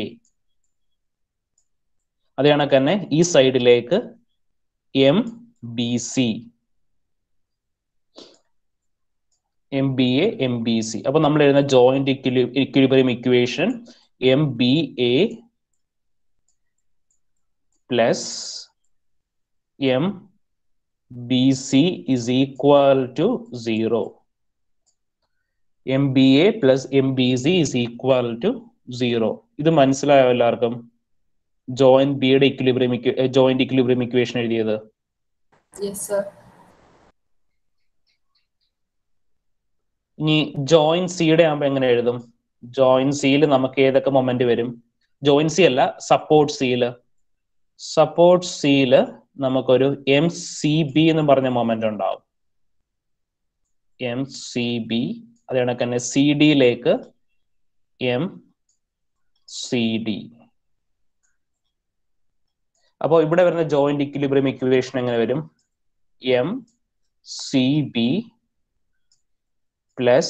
[SPEAKER 1] അത് കണക്ക് തന്നെ ഈ സൈഡിലേക്ക് M B C M B A M B C അപ്പൊ നമ്മൾ എഴുതുന്ന joint equilibrium equation M B A plus M B C is equal to zero M B A plus M B C is equal to zero ഇത് മനസ്സിലായോ എല്ലാവർക്കും joint ബിയുടെ equilibrium joint equilibrium equation എഴുതിയത്
[SPEAKER 4] yes sir
[SPEAKER 1] ഇനി joint സിയുടെ ആകുമ്പോ എങ്ങനെ എഴുതും ജോയിന്റ് സിയിൽ നമുക്ക് ഏതൊക്കെ മൊമെന്റ് വരും ജോയിന്റ് സി അല്ല സപ്പോർട്ട് സിയില് സപ്പോർട്ട് സിയില് നമുക്കൊരു എം സി ബി എന്ന് പറഞ്ഞ മൊമെന്റ് ഉണ്ടാവും എം സി ബി അത് കണക്ക് തന്നെ സി ഡിയിലേക്ക് എം സി ഡി അപ്പോൾ ഇവിടെ വരുന്ന ജോയിന്റ് ഇക്വിലിബ്രിയം ഇക്വേഷൻ എങ്ങനെ വരും M C B plus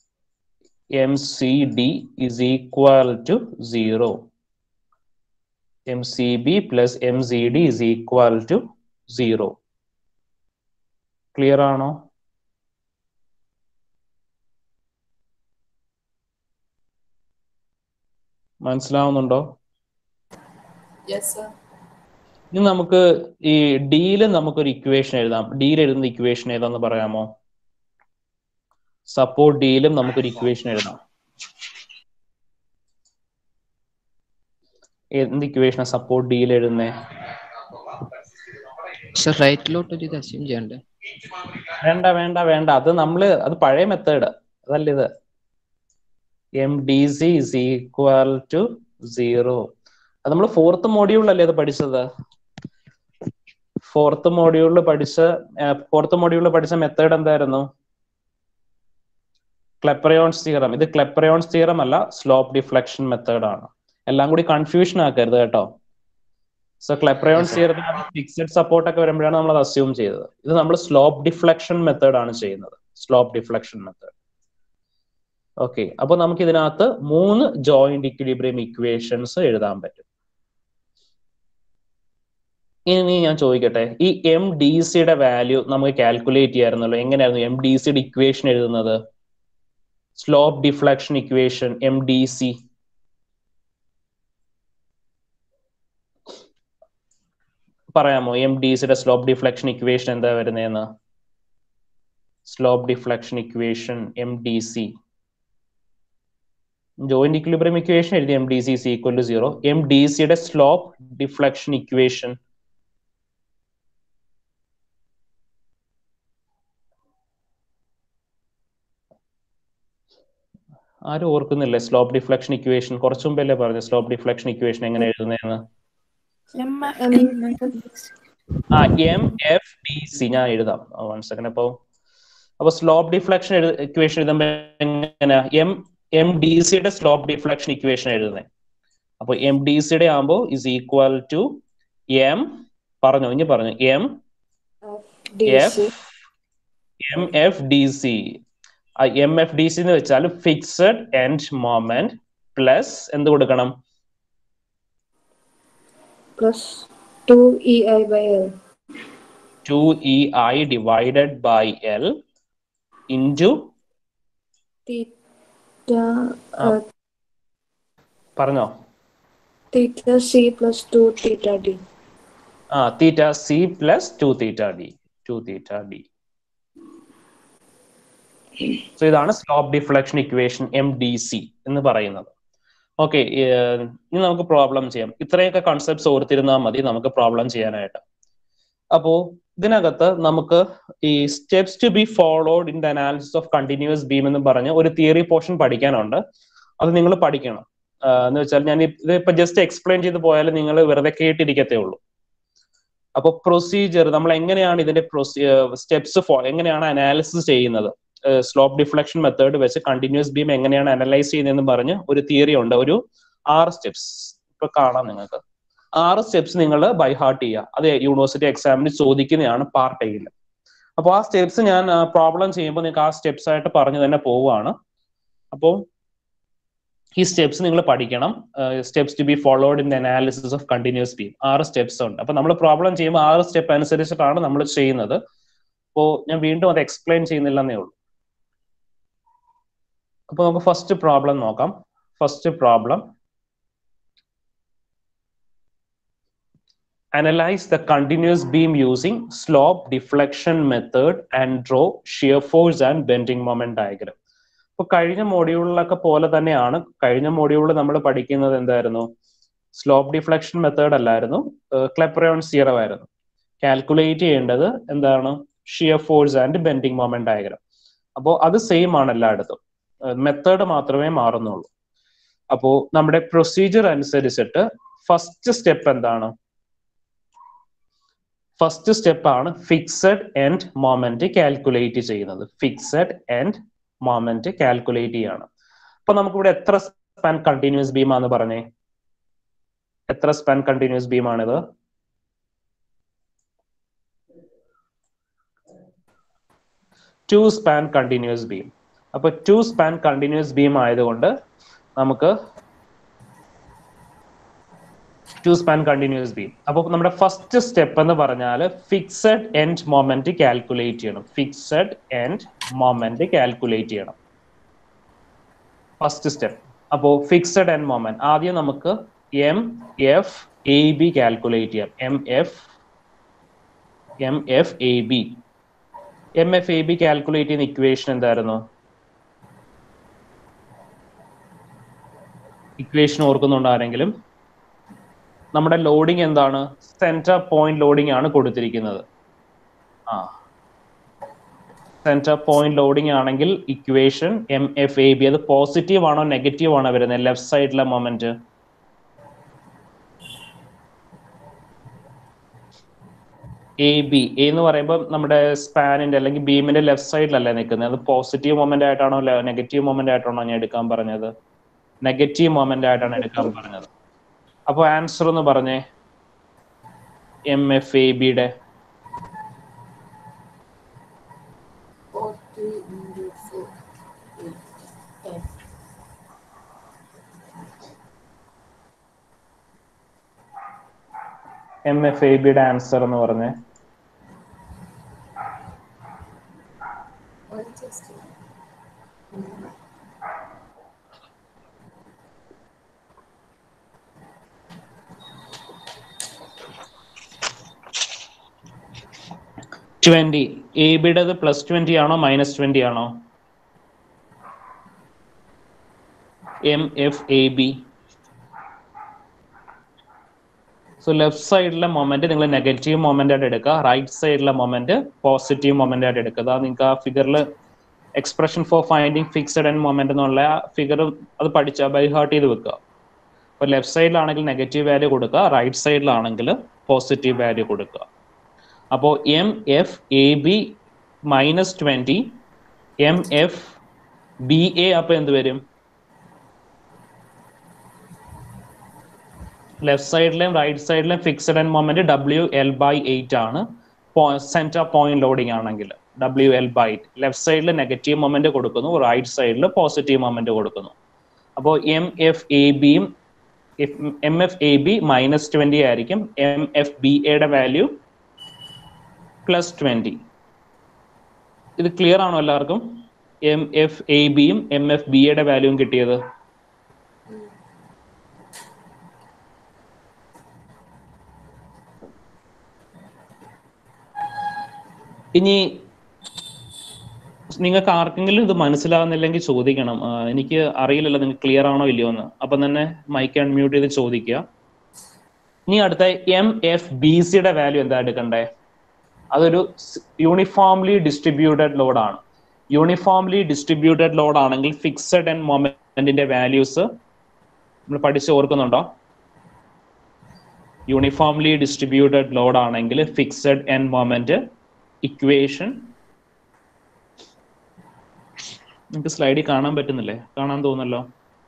[SPEAKER 1] mcd is equal to 0 M C B plus M C D is equal to zero clear ആണോ മനസ്സിലാവുന്നുണ്ടോ
[SPEAKER 4] യെസ് സർ
[SPEAKER 1] ഇനി നമുക്ക് ഈ ഡിയിൽ നമുക്കൊരു ഇക്വേഷൻ എഴുതാം ഡിയിൽ എഴുതുന്ന ഇക്വേഷൻ ഏതാന്ന് പറയാമോ സപ്പോർട്ട് ഡിയിലും നമുക്കൊരു ഇക്വേഷൻ എഴുതാം എന്ത് ഇക്വേഷനാ സപ്പോർട്ട് ഡിയിൽ എഴുതുന്നേ
[SPEAKER 5] സർ റൈറ്റിലോട്ട് ഒരു ഇത് അസ്യൂം ചെയ്യണ്ടേ
[SPEAKER 1] വേണ്ട വേണ്ട വേണ്ട അത് നമ്മള് അത് പഴയ മെത്തേഡ് അതല്ല ഇത് M D C is equal to zero അത് നമ്മൾ ഫോർത്ത് മോഡ്യൂളിലല്ലേ അത് പഠിച്ചത് ഫോർത്ത് മോഡ്യൂളിൽ പഠിച്ച ഫോർത്ത് മോഡ്യൂളിൽ പഠിച്ച മെത്തേഡ് എന്തായിരുന്നു ക്ലെപ്പറയോൺസ് തിയറം ഇത് ക്ലെപ്പറയോൺസ് തിയറം അല്ല സ്ലോപ്പ് ഡിഫ്ലക്ഷൻ മെത്തേഡ് ആണ് എല്ലാം കൂടി കൺഫ്യൂഷൻ ആക്കരുത് കേട്ടോ സോ ക്ലെപ്പറയോൺസ് തിയറത്തിന് ഫിക്സഡ് സപ്പോർട്ട് ഒക്കെ വരുമ്പോഴാണ് നമ്മൾ അത് അസ്യൂം ചെയ്തത് ഇത് നമ്മൾ സ്ലോപ്പ് ഡിഫ്ലക്ഷൻ മെത്തേഡ് ആണ് ചെയ്യുന്നത് സ്ലോപ്പ് ഡിഫ്ലക്ഷൻ മെത്തേഡ് ഓക്കെ അപ്പൊ നമുക്ക് ഇതിനകത്ത് മൂന്ന് ജോയിന്റ് ഇക്വിലിബ്രിയം ഇക്വേഷൻസ് എഴുതാൻ പറ്റും ഇനി ഞാൻ ചോദിക്കട്ടെ ഈ എം ഡി സിയുടെ വാല്യൂ നമുക്ക് കാൽക്കുലേറ്റ് ചെയ്യായിരുന്നല്ലോ എങ്ങനെയായിരുന്നു എം ഡി സിയുടെ ഇക്വേഷൻ എഴുതുന്നത് slope deflection equation M D C പറയാമോ എം ഡി സിയുടെ സ്ലോപ്പ് ഡിഫ്ലക്ഷൻ ഇക്വേഷൻ എന്താ വരുന്നതെന്ന് slope deflection equation M D C joint equilibrium equation എഴുതി M D C is equal to zero M D സിയുടെ slope deflection equation ആരും ഓർക്കുന്നില്ലേ slope deflection equation കുറച്ചു മുമ്പല്ലേ പറഞ്ഞു സ്ലോപ്പ് ഡിഫ്ലക്ഷൻ ഇക്വേഷൻ എങ്ങനെ എഴുതുന്നതെന്ന് ആ എം എഫ് ഡി സി ഞാൻ എഴുതാം വൺ സെക്കൻഡ് അപ്പൊ അപ്പൊ സ്ലോപ്പ് ഡിഫ്ലക്ഷൻ ഇക്വേഷൻ എഴുതുമ്പോ എങ്ങനെയാ എം എം ഡി സിയുടെ സ്ലോപ്പ് ഡിഫ്ലക്ഷൻ ഇക്വേഷൻ എഴുതുന്നത് അപ്പൊ എം ഡി സിയുടെ ആകുമ്പോ ഇസ് ഈക്വൽ ടു എം പറഞ്ഞു ഇനി പറഞ്ഞു M
[SPEAKER 2] D
[SPEAKER 1] F
[SPEAKER 2] C
[SPEAKER 1] M F D C M F D C എന്ന് വെച്ചാൽ ഫിക്സഡ് എൻഡ് മൊമെന്റ് പ്ലസ് എന്ത് കൊടുക്കണം
[SPEAKER 2] plus two E I by L
[SPEAKER 1] two E I divided by L into
[SPEAKER 2] theta
[SPEAKER 1] ആ. പറഞ്ഞോ
[SPEAKER 2] theta C plus two theta D
[SPEAKER 1] ആ theta C plus two theta D two theta D so ഇതാണ് slope deflection equation M D C എന്ന് പറയുന്നത് okay ഇനി നമുക്ക് problem ചെയ്യാം ഇത്രയൊക്കെ കൺസെപ്റ്റ്സ് ഓർത്തിരുന്നാൽ മതി നമുക്ക് പ്രോബ്ലം ചെയ്യാനായിട്ട് അപ്പോ ഇതിനകത്ത് നമുക്ക് ഈ steps to be followed in the analysis of continuous beam എന്ന് പറഞ്ഞ് ഒരു തിയറി പോർഷൻ പഠിക്കാനുണ്ട് അത് നിങ്ങൾ പഠിക്കണം ആഹ് എന്ന് വെച്ചാൽ ഞാൻ ഇത് ഇപ്പൊ ജസ്റ്റ് എക്സ്പ്ലെയിൻ ചെയ്ത് പോയാൽ നിങ്ങൾ വെറുതെ കേട്ടിരിക്കത്തേ ഉള്ളൂ അപ്പൊ പ്രൊസീജിയർ നമ്മൾ എങ്ങനെയാണ് ഇതിന്റെ സ്റ്റെപ്സ് എങ്ങനെയാണ് അനാലിസിസ് ചെയ്യുന്നത് സ്ലോപ്പ് ഡിഫ്ലക്ഷൻ മെത്തേഡ് വെച്ച് കണ്ടിന്യൂസ് ബീം എങ്ങനെയാണ് അനലൈസ് ചെയ്യുന്നതെന്ന് പറഞ്ഞ് ഒരു തിയറി ഉണ്ട് ഒരു ആറ് സ്റ്റെപ്സ് ഇപ്പൊ കാണാം നിങ്ങൾക്ക് ആറ് സ്റ്റെപ്സ് നിങ്ങൾ ബൈ ഹാർട്ട് ചെയ്യുക അത് യൂണിവേഴ്സിറ്റി എക്സാമിന് ചോദിക്കുന്നതാണ് പാർട്ട് എയിൽ അപ്പോൾ ആ സ്റ്റെപ്സ് ഞാൻ പ്രോബ്ലം ചെയ്യുമ്പോൾ നിങ്ങൾക്ക് ആ സ്റ്റെപ്സ് ആയിട്ട് പറഞ്ഞു തന്നെ പോവുകയാണ് അപ്പോൾ ഈ സ്റ്റെപ്സ് നിങ്ങൾ പഠിക്കണം steps to be followed in the analysis of continuous beam ആറ് സ്റ്റെപ്സ് ഉണ്ട് അപ്പൊ നമ്മൾ പ്രോബ്ലം ചെയ്യുമ്പോൾ ആറ് സ്റ്റെപ്പ് അനുസരിച്ചിട്ടാണ് നമ്മൾ ചെയ്യുന്നത് അപ്പോൾ ഞാൻ വീണ്ടും അത് എക്സ്പ്ലെയിൻ ചെയ്യുന്നില്ലെന്നേ ഉള്ളൂ അപ്പൊ നമുക്ക് ഫസ്റ്റ് പ്രോബ്ലം നോക്കാം first problem analyze the continuous beam using slope deflection method and draw shear force and bending moment diagram ഇപ്പൊ കഴിഞ്ഞ മോഡ്യൂളിലൊക്കെ പോലെ തന്നെയാണ് കഴിഞ്ഞ മോഡ്യൂളിൽ നമ്മൾ പഠിക്കുന്നത് എന്തായിരുന്നു സ്ലോപ്പ് ഡിഫ്ലക്ഷൻ മെത്തേഡ് അല്ലായിരുന്നു ക്ലെപ്രയോൺ സിയറം ആയിരുന്നു കാൽക്കുലേറ്റ് ചെയ്യേണ്ടത് എന്താണ് shear force and bending moment diagram അപ്പോൾ അത് സെയിം ആണ് എല്ലായിടത്തും മെത്തേഡ് മാത്രമേ മാറുന്നുള്ളൂ അപ്പോൾ നമ്മുടെ പ്രൊസീജിയർ അനുസരിച്ചിട്ട് ഫസ്റ്റ് സ്റ്റെപ്പ് എന്താണ് ഫസ്റ്റ് സ്റ്റെപ്പ് ആണ് ഫിക്സഡ് എൻഡ് മൊമെന്റ് കാൽക്കുലേറ്റ് ചെയ്യുന്നത് ഫിക്സഡ് എൻഡ് മൊമെന്റ് കാൽക്കുലേറ്റ് ചെയ്യാണ് അപ്പൊ നമുക്കിവിടെ എത്ര സ്പാൻ കണ്ടിന്യൂസ് ബീം ആണെന്ന് പറഞ്ഞേ എത്ര സ്പാൻ കണ്ടിന്യൂസ് ബീം ആണിത് ടു സ്പാൻ കണ്ടിന്യൂസ് ബീം അപ്പൊ ടു സ്പാൻ കണ്ടിന്യൂസ് ബീം ആയതുകൊണ്ട് നമുക്ക് ടു സ്പാൻ കണ്ടിന്യൂസ് ബീം അപ്പോൾ നമ്മുടെ ഫസ്റ്റ് സ്റ്റെപ്പ് എന്ന് പറഞ്ഞാൽ ഫിക്സഡ് എൻഡ് മൊമെന്റ് കാൽക്കുലേറ്റ് ചെയ്യണം ഫിക്സഡ് എൻഡ് മൊമെന്റ് കാൽക്കുലേറ്റ് ചെയ്യണം ഫസ്റ്റ് സ്റ്റെപ്പ് അപ്പോൾ ഫിക്സഡ് എൻഡ് മൊമെന്റ് ആദ്യം നമുക്ക് M F A B calculate ചെയ്യാം M F M F A B M F A B calculate ചെയ്യുന്ന equation എന്തായിരുന്നു ഇക്വേഷൻ ഓർക്കുന്നുണ്ടോ ആരെങ്കിലും നമ്മുടെ ലോഡിംഗ് എന്താണ് സെന്റർ പോയിന്റ് ലോഡിംഗ് ആണ് കൊടുത്തിരിക്കുന്നത് ആ സെന്റർ പോയിന്റ് ലോഡിംഗ് ആണെങ്കിൽ equation M F A B അത് പോസിറ്റീവ് ആണോ നെഗറ്റീവ് ആണോ വരുന്നത് ലെഫ്റ്റ് സൈഡിലെ മൊമെന്റ് എ ബി എന്ന് പറയുമ്പോൾ നമ്മുടെ സ്പാനിന്റെ അല്ലെങ്കിൽ ബീമിന്റെ ലെഫ്റ്റ് സൈഡിലല്ലേ നിൽക്കുന്നത് അത് പോസിറ്റീവ് മൊമെന്റ് ആയിട്ടാണോ നെഗറ്റീവ് മൊമെന്റ് ആയിട്ടാണോ ഞാൻ എടുക്കാൻ പറഞ്ഞത് നെഗറ്റീവ് മൊമെന്റ് ആയിട്ടാണ് എടുക്കാൻ പറഞ്ഞത് അപ്പോൾ ആൻസർ എന്ന് പറഞ്ഞേ എം എഫ് എ ബിയുടെ
[SPEAKER 4] Forty into four. Eight, ten.
[SPEAKER 1] M F A ബിയുടെ ആൻസർ എന്ന് പറഞ്ഞേ
[SPEAKER 4] One sixty.
[SPEAKER 1] ട്വന്റി എ ബിയുടേത് പ്ലസ് ട്വന്റി ആണോ മൈനസ് ട്വന്റി ആണോ M F A B so left സൈഡിലെ മൊമെന്റ് നിങ്ങൾ നെഗറ്റീവ് മൊമെന്റ് ആയിട്ട് എടുക്കുക റൈറ്റ് സൈഡിലെ മൊമെന്റ് പോസിറ്റീവ് മൊമെന്റ് ആയിട്ട് എടുക്കുക അതാ നിങ്ങൾക്ക് ആ ഫിഗറിൽ expression for finding fixed and moment എന്നുള്ള ഫിഗർ അത് പഠിച്ച ബൈ ഹാർട്ട് ചെയ്ത് വെക്കുക അപ്പൊ ലെഫ്റ്റ് സൈഡിലാണെങ്കിൽ നെഗറ്റീവ് വാല്യൂ കൊടുക്കുക റൈറ്റ് സൈഡിലാണെങ്കിൽ പോസിറ്റീവ് വാല്യൂ കൊടുക്കുക അപ്പോൾ M F A B minus twenty M F B A അപ്പൊ എന്ത് വരും ലെഫ്റ്റ് സൈഡിലെയും റൈറ്റ് സിലെയും fixed and moment W L by eight ആണ് സെന്റർ പോയിന്റ് ലോഡിംഗ് ആണെങ്കിൽ W L by eight left സൈഡിൽ നെഗറ്റീവ് മൊമെന്റ് കൊടുക്കുന്നു റൈറ്റ് സൈഡിൽ പോസിറ്റീവ് മൊമെന്റ് കൊടുക്കുന്നു അപ്പോൾ എം എഫ് എ ബിയും M F A B minus twenty ആയിരിക്കും എം എഫ് ബി എയുടെ വാല്യൂ പ്ലസ് ട്വന്റി ഇത് ക്ലിയർ ആണോ എല്ലാവർക്കും എം എഫ് എ ബിയും എം എഫ് ബി യുടെ വാല്യൂവും കിട്ടിയത് ഇനി നിങ്ങൾക്ക് ആർക്കെങ്കിലും ഇത് മനസ്സിലാവുന്നില്ലെങ്കിൽ ചോദിക്കണം ആ, എനിക്ക് അറിയില്ലല്ലോ നിങ്ങൾക്ക് ക്ലിയർ ആണോ ഇല്ലയോ എന്ന് അപ്പം തന്നെ മൈക്ക് അൺമ്യൂട്ട് ചെയ്ത് ചോദിക്കുക ഇനി അടുത്ത എം എഫ് ബി സിയുടെ വാല്യൂ എന്താ എടുക്കണ്ടേ അതൊരു യൂണിഫോംലി ഡിസ്ട്രിബ്യൂട്ടഡ് ലോഡ് ആണ് യൂണിഫോംലി ഡിസ്ട്രിബ്യൂട്ടഡ് ലോഡ് ആണെങ്കിൽ ഫിക്സഡ് ആൻഡ് മൊമെന്റിന്റെ വാല്യൂസ് നമ്മൾ പഠിച്ച് ഓർക്കുന്നുണ്ടോ യൂണിഫോംലി ഡിസ്ട്രിബ്യൂട്ടഡ് ലോഡ് ആണെങ്കിൽ ഫിക്സഡ് ആൻഡ് മൊമെന്റ് ഇക്വേഷൻ നിങ്ങൾക്ക് സ്ലൈഡിൽ കാണാൻ പറ്റുന്നില്ലേ കാണാൻ തോന്നല്ലോ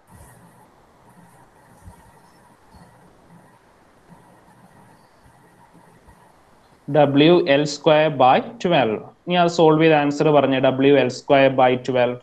[SPEAKER 1] W L square by twelve ഇനി അത് സോൾവ് ചെയ്ത ആൻസർ പറഞ്ഞ W L square by twelve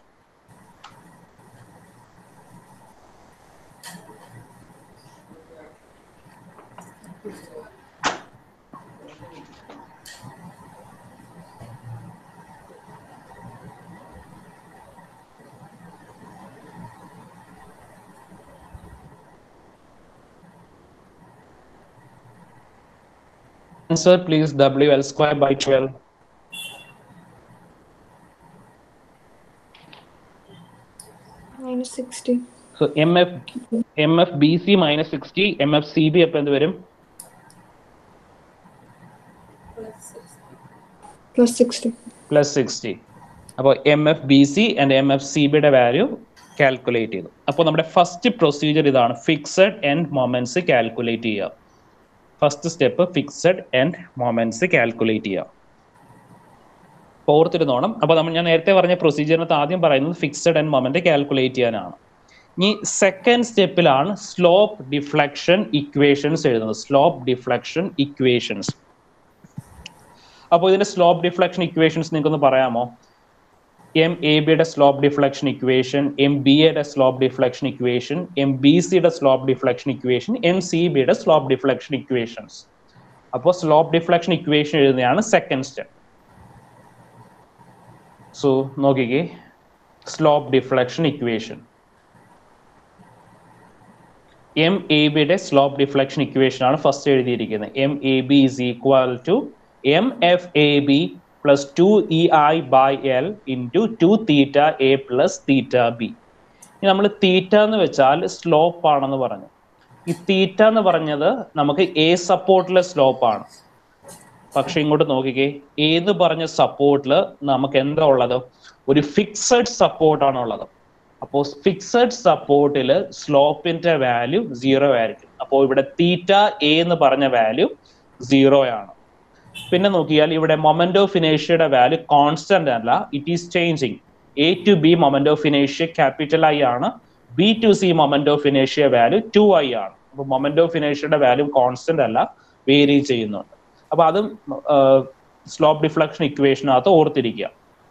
[SPEAKER 1] Answer please W L square by 12.
[SPEAKER 2] Minus 60.
[SPEAKER 1] So MF MFBC minus 60, MFCB അപ്പൊ എന്ത് വരും
[SPEAKER 4] Plus sixty.
[SPEAKER 2] Plus 60.
[SPEAKER 1] Plus sixty അപ്പോൾ M F B C and M F C ബിയുടെ value calculate ചെയ്തു അപ്പോൾ നമ്മുടെ first procedure ഇതാണ് fixed end moments calculate ചെയ്യുക first step fixed end moments calculate ചെയ്യുക അപ്പോൾ ഓർത്തിരുന്നോണം അപ്പോൾ നമ്മൾ ഞാൻ നേരത്തെ പറഞ്ഞ പ്രൊസീജിയറിനകത്ത് ആദ്യം പറയുന്നത് ഫിക്സഡ് എൻഡ് മൊമെന്റ് കാൽക്കുലേറ്റ് ചെയ്യാനാണ് ഇനി സെക്കൻഡ് സ്റ്റെപ്പിലാണ് സ്ലോപ്പ് ഡിഫ്ലക്ഷൻ ഇക്വേഷൻസ് എഴുതുന്നത് സ്ലോപ്പ് ഡിഫ്ലക്ഷൻ ഇക്വേഷൻസ് അപ്പോൾ ഇതിന്റെ സ്ലോപ്പ് ഡിഫ്ലക്ഷൻ ഇക്വേഷൻസ് നിങ്ങൾക്കൊന്ന് പറയാമോ എം എ ബിയുടെ slope deflection equation M B എയുടെ slope deflection equation M B സിയുടെ slope deflection equation M C ബിയുടെ സ്ലോപ്പ് ഡിഫ്ലക്ഷൻ ഇക്വേഷൻസ് അപ്പോൾ സ്ലോപ്പ് ഡിഫ്ലക്ഷൻ ഇക്വേഷൻ എഴുതുന്നതാണ് സെക്കൻഡ് സ്റ്റെപ്പ് സോ നോക്കിക്കേ slope deflection equation M A ബിയുടെ slope deflection equation ആണ് first എഴുതിയിരിക്കുന്നത് M A B is equal to M F A B plus two E I by L into two theta A plus theta B ഇനി നമ്മൾ തീറ്റ എന്ന് വെച്ചാൽ slope ആണെന്ന് പറഞ്ഞു ഈ തീറ്റ എന്ന് പറഞ്ഞത് നമുക്ക് എ സപ്പോർട്ടിലെ സ്ലോപ്പ് ആണ് പക്ഷെ ഇങ്ങോട്ട് നോക്കിക്കേ ഏത് പറഞ്ഞ സപ്പോർട്ടിൽ നമുക്ക് എന്താ ഉള്ളത് ഒരു ഫിക്സഡ് സപ്പോർട്ടാണ് ഉള്ളത് അപ്പോൾ ഫിക്സഡ് സപ്പോർട്ടിൽ സ്ലോപ്പിന്റെ വാല്യൂ സീറോ ആയിരിക്കും അപ്പോൾ ഇവിടെ തീറ്റ എ എന്ന് പറഞ്ഞ വാല്യൂ സീറോ ആണ് പിന്നെ നോക്കിയാൽ ഇവിടെ മൊമെന്റ് ഓഫ് ഇനേഷ്യയുടെ വാല്യൂ കോൺസ്റ്റന്റ് അല്ല it is changing A to B moment of ഇനേഷ്യ ക്യാപിറ്റൽ ഐ ആണ് B to C moment of ഇനേഷ്യ വാല്യൂ ടു ഐ ആണ് അപ്പൊ മൊമെന്റ് ഓഫ് ഇനേഷ്യയുടെ വാല്യൂ കോൺസ്റ്റന്റ് അല്ല വേരി ചെയ്യുന്നുണ്ട് അപ്പൊ അതും സ്ലോപ്പ് ഡിഫ്ലക്ഷൻ ഇക്വേഷനകത്ത് ഓർത്തിരിക്കുക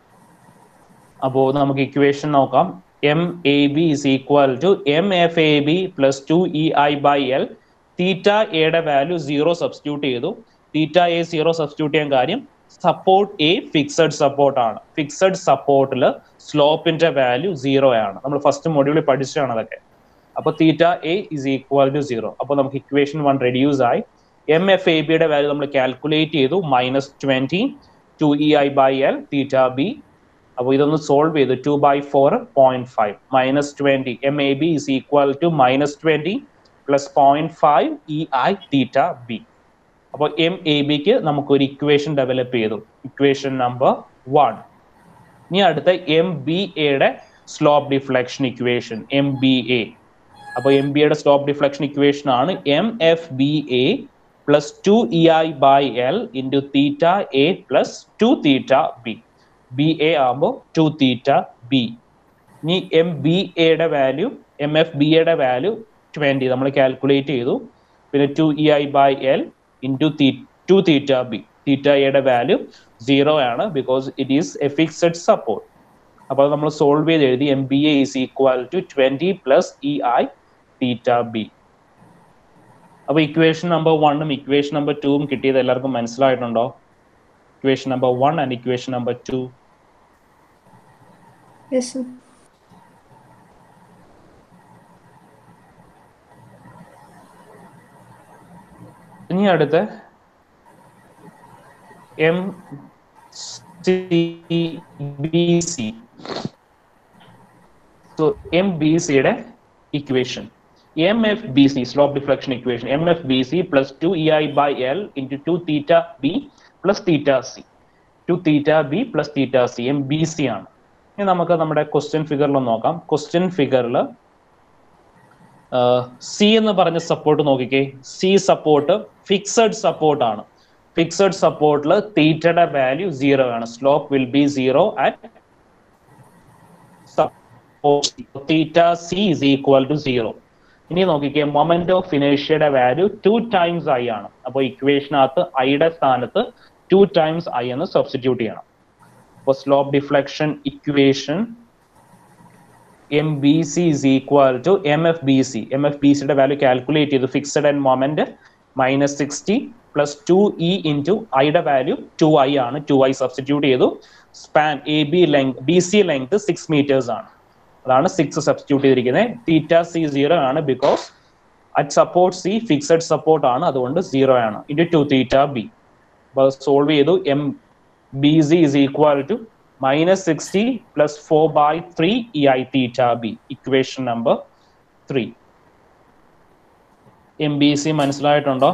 [SPEAKER 1] അപ്പോ നമുക്ക് ഇക്വേഷൻ നോക്കാം M A B is equal to M F A B plus two E I by L theta എയുടെ വാല്യൂ സീറോ സബ്സ്റ്റിറ്റ്യൂട്ട് ചെയ്തു തീറ്റ എ സീറോ സബ്സ്റ്റിറ്റ്യൂട്ട് ചെയ്യാൻ കാര്യം സപ്പോർട്ട് എ ഫിക്സഡ് സപ്പോർട്ട് ആണ് ഫിക്സഡ് സപ്പോർട്ടിൽ സ്ലോപ്പിന്റെ വാല്യൂ സീറോ ആണ് നമ്മൾ ഫസ്റ്റ് മൊഡ്യൂളിൽ പഠിച്ചതാണ് അതൊക്കെ അപ്പൊ theta A is equal to zero അപ്പൊ നമുക്ക് ഇക്വേഷൻ വൺ റെഡ്യൂസ് ആയി എം എഫ് എ ബിയുടെ വാല്യൂ നമ്മൾ കാൽക്കുലേറ്റ് ചെയ്തു minus twenty two E I by L theta B അപ്പോൾ ഇതൊന്ന് സോൾവ് ചെയ്തു two by four point five minus twenty M A B is equal to minus twenty plus point five E I theta B അപ്പോൾ M A ബിക്ക് നമുക്കൊരു equation develop ചെയ്തു equation number one ഇനി അടുത്ത M B എയുടെ slope deflection equation M B A അപ്പോൾ M B എയുടെ slope deflection equation ആണ് M F B A plus two E I by L into theta A plus two theta B B A ആകുമ്പോൾ two theta B ഇനി M B എയുടെ value M F B എയുടെ value twenty നമ്മൾ calculate ചെയ്തു പിന്നെ two E I by L into two theta B theta എയുടെ value zero ആണ് because it is a fixed support അപ്പോൾ അത് നമ്മൾ സോൾവ് ചെയ്ത് എഴുതി M B A is equal to twenty plus E I theta B അപ്പൊ ഇക്വേഷൻ നമ്പർ വണ്ണും ഇക്വേഷൻ നമ്പർ ടൂവും കിട്ടിയത് എല്ലാവർക്കും മനസ്സിലായിട്ടുണ്ടോ equation number one and equation number two
[SPEAKER 2] Yes, sir.
[SPEAKER 1] ഇനി അടുത്ത M C B C so M B സിയുടെ equation M F B C slope deflection equation M F B C plus two E I by L into two theta B plus theta C two theta B plus theta C M B C ആണ് ഇനി നമുക്ക് നമ്മുടെ question ഫിഗറിൽ നോക്കാം question ഫിഗറിൽ C എന്ന് പറഞ്ഞ support നോക്കിക്കേ സി സപ്പോർട്ട് ഫിക്സഡ് സപ്പോർട്ട് ആണ് ഫിക്സഡ് സപ്പോർട്ടിൽ തീറ്റയുടെ വാല്യൂ സീറോ ആണ് slope will be zero at theta C is equal to zero ഇനി നോക്കിക്കേ മൊമെന്റ് ഓഫ് ഇനേഷ്യയുടെ വാല്യൂ ടു ടൈംസ് ഐ ആണ് അപ്പോൾ ഇക്വേഷനകത്ത് ഐയുടെ സ്ഥാനത്ത് ടു ടൈംസ് ഐ എന്ന് സബ്സ്റ്റിറ്റ്യൂട്ട് ചെയ്യണം അപ്പോൾ slope deflection equation M B C is equal to M F B C M F B സിയുടെ വാല്യൂ കാൽക്കുലേറ്റ് ചെയ്തു fixed and moment minus sixty plus two E into ഐയുടെ value two I ആണ് two I substitute ചെയ്തു span A B length B C length six metres ആണ് അതാണ് six substitute ചെയ്തിരിക്കുന്നത് theta C zero ആണ് because at support C fixed support ആണ് അതുകൊണ്ട് zero ആണ് ഇൻറ്റു ടു തീറ്റ ബി അപ്പോൾ സോൾവ് ചെയ്തു M B C is equal to minus sixty plus four by three E I theta B equation number three M B C മനസ്സിലായിട്ടുണ്ടോ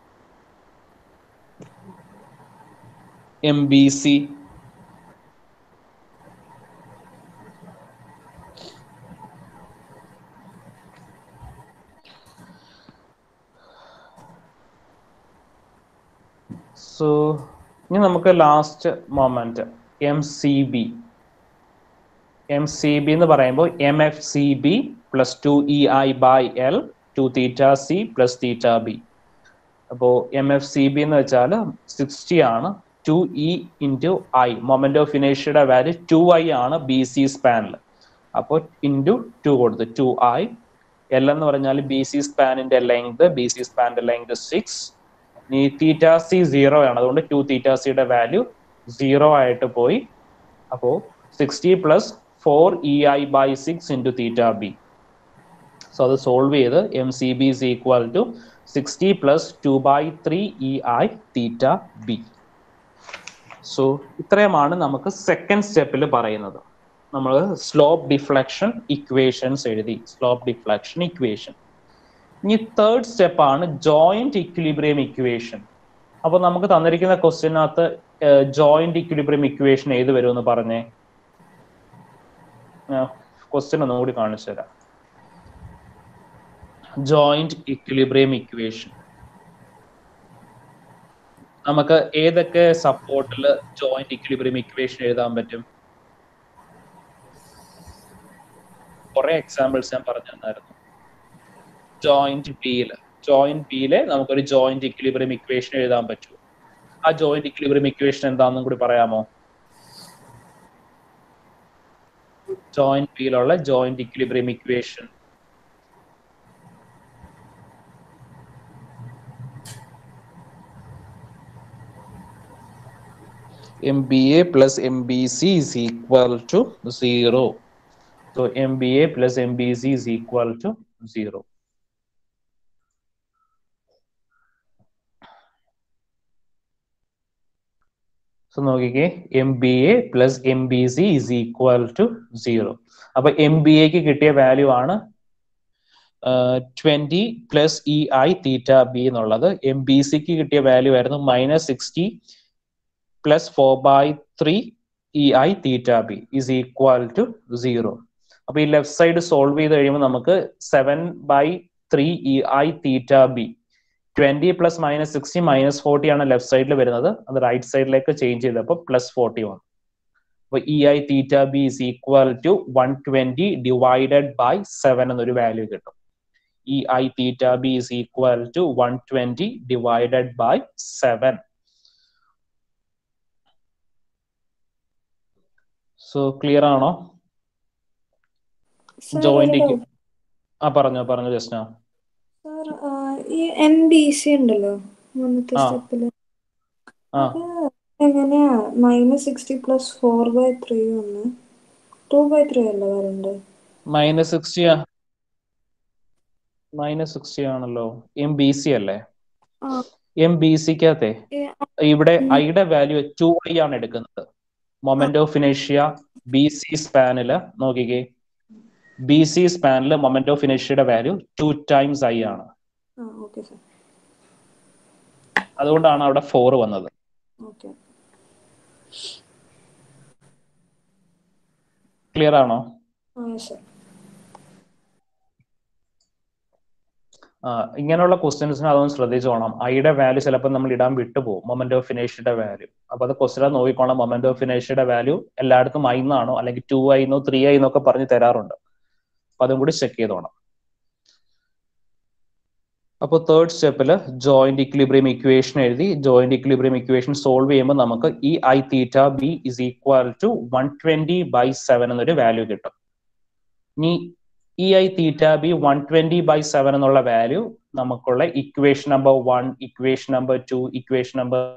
[SPEAKER 1] M B C so ഇനി നമുക്ക് last moment M C B M C B എന്ന് പറയുമ്പോൾ M F C B plus two E I by L two theta C plus theta B അപ്പോൾ M F C B എന്ന് വെച്ചാൽ sixty ആണ് two E into I moment of ഇനേഷ്യയുടെ value two I ആണ് B C സ്പാനിൽ അപ്പോൾ into two കൊടുത്തു two I L എന്ന് പറഞ്ഞാൽ ബി സി സ്പാനിന്റെ ലെങ്ത് ബി സി സ്പാനിന്റെ ലെങ്ത് സിക്സ് ഇനി തീറ്റ സി സീറോ ആണ് അതുകൊണ്ട് ടു തീറ്റ സിയുടെ വാല്യൂ സീറോ ആയിട്ട് പോയി അപ്പോൾ sixty plus four E I by six into theta B so അത് സോൾവ് ചെയ്ത് M C B is equal to sixty plus two by three E I theta B so ഇത്രയുമാണ് നമുക്ക് second സ്റ്റെപ്പിൽ പറയുന്നത് നമ്മൾ സ്ലോപ്പ് ഡിഫ്ലക്ഷൻ ഇക്വേഷൻസ് എഴുതി slope deflection equation ഇനി third step ആണ് ജോയിന്റ് ഇക്വിലിബ്രിയം ഇക്വേഷൻ അപ്പൊ നമുക്ക് തന്നിരിക്കുന്ന ക്വസ്റ്റ്യനകത്ത് ജോയിന്റ് ഇക്വിലിബ്രിയം ഇക്വേഷൻ ഏത് വരുമെന്ന് പറഞ്ഞേ ക്വസ്റ്റ്യൻ ഒന്നും കൂടി കാണിച്ചു തരാം ജോയിന്റ് ഇക്വിലിബ്രിയം ഇക്വേഷൻ നമുക്ക് ഏതൊക്കെ സപ്പോർട്ടിൽ ജോയിന്റ് ഇക്വിലിബ്രിയം ഇക്വേഷൻ എഴുതാൻ പറ്റും കുറെ എക്സാമ്പിൾസ് ഞാൻ പറഞ്ഞു തന്നായിരുന്നു ജോയിന്റ് ബിയില് ജോയിന്റ് ബിയിലെ നമുക്കൊരു ജോയിന്റ് ഇക്വിലിബ്രിയം ഇക്വേഷൻ എഴുതാൻ പറ്റുമോ ആ ജോയിന്റ് ഇക്വിലിബ്രിയം ഇക്വേഷൻ എന്താണെന്നും കൂടി പറയാമോ ജോയിന്റ് ബിയിലുള്ള joint equilibrium equation MBA plus MBC is equal to 0. So MBA plus MBC is equal to 0. So നോക്കിക്കേ M B A plus M B C is equal to zero അപ്പൊ M B എക്ക് കിട്ടിയ value ആണ് twenty plus E I theta B എന്നുള്ളത് M B സിക്ക് കിട്ടിയ value ആയിരുന്നു minus sixty plus four by three E I theta B is equal to zero അപ്പൊ ഈ ലെഫ്റ്റ് സൈഡ് സോൾവ് ചെയ്ത് കഴിയുമ്പോൾ നമുക്ക് seven by three E I theta B twenty plus minus sixty minus forty ആണ് left സൈഡിൽ വരുന്നത് അത് right സൈഡിലേക്ക് ചേഞ്ച് ചെയ്തപ്പോൾ പ്ലസ് ഫോർട്ടി വന്നു അപ്പൊ E I theta B is equal to one twenty divided by seven എന്നൊരു വാല്യൂ കിട്ടും E I theta B is equal to one twenty divided by seven so clear ആണോ joint ആ പറഞ്ഞോ പറഞ്ഞോ Jasna
[SPEAKER 2] sir ഈ N B C ഉണ്ടല്ലോ മൂന്നത്തെ
[SPEAKER 1] ആ.
[SPEAKER 2] സ്റ്റെപ്പില്
[SPEAKER 1] ആ
[SPEAKER 2] അത് എങ്ങനെയാ minus sixty plus four by three ഒന്ന് ടു ബൈ ത്രീ അല്ല വരണ്ടേ
[SPEAKER 1] മൈനസ് സിക്സ്റ്റി മൈനസ് സിക്സ്റ്റി ആണല്ലോ എം ബി സി അല്ലേ
[SPEAKER 2] ആ
[SPEAKER 1] എം ബി സിക്കകത്തെ
[SPEAKER 2] ഏ,
[SPEAKER 1] ഇവിടെ ഐയുടെ വാല്യൂ ടു ഐ ആണ് എടുക്കുന്നത് മൊമെന്റ് ഓഫ് ഇനേഷ്യ ബി സി സ്പാനില് നോക്കിക്കേ ബി സി സ്പാനില് മൊമെന്റ് ഓഫ് ഇനേഷ്യയുടെ വാല്യൂ ടു ടൈംസ് ഐ ആണ്
[SPEAKER 2] ആ ഓക്കെ സാർ
[SPEAKER 1] അതുകൊണ്ടാണ് അവിടെ ഫോർ വന്നത്
[SPEAKER 2] ഓക്കെ
[SPEAKER 1] ക്ലിയർ ആണോ
[SPEAKER 2] ആ സാർ
[SPEAKER 1] ആ, ഇങ്ങനെയുള്ള ക്വസ്റ്റ്യൻസിന് അതൊന്ന് ശ്രദ്ധിച്ചോണം ഐയുടെ വാല്യൂ ചിലപ്പോൾ നമ്മൾ ഇടാൻ വിട്ടുപോകും മൊമെന്റ് ഓഫ് ഫിനിഷിയുടെ വാല്യൂ അപ്പൊ അത് ക്വസ്റ്റ്യൻ നോക്കിക്കോണം മൊമെന്റ് ഓഫ് ഫിനിഷിയുടെ വാല്യൂ എല്ലായിടത്തും ഐ എന്നാണോ അല്ലെങ്കിൽ ടു ഐ എന്നോ ത്രീ ഐ എന്നൊക്കെ പറഞ്ഞ് തരാറുണ്ട് അപ്പൊ അതും കൂടി ചെക്ക് ചെയ്തോണം അപ്പോൾ തേർഡ് സ്റ്റെപ്പിൽ ജോയിന്റ് ഇക്വിലിബ്രിയം ഇക്വേഷൻ എഴുതി ജോയിന്റ് ഇക്വിലിബ്രിയം ഇക്വേഷൻ സോൾവ് ചെയ്യുമ്പോൾ നമുക്ക് E I theta B is equal to one twenty by seven എന്നൊരു വാല്യൂ കിട്ടും ഇനി E I theta B one twenty by seven എന്നുള്ള വാല്യൂ നമുക്കുള്ള equation number one equation number two equation number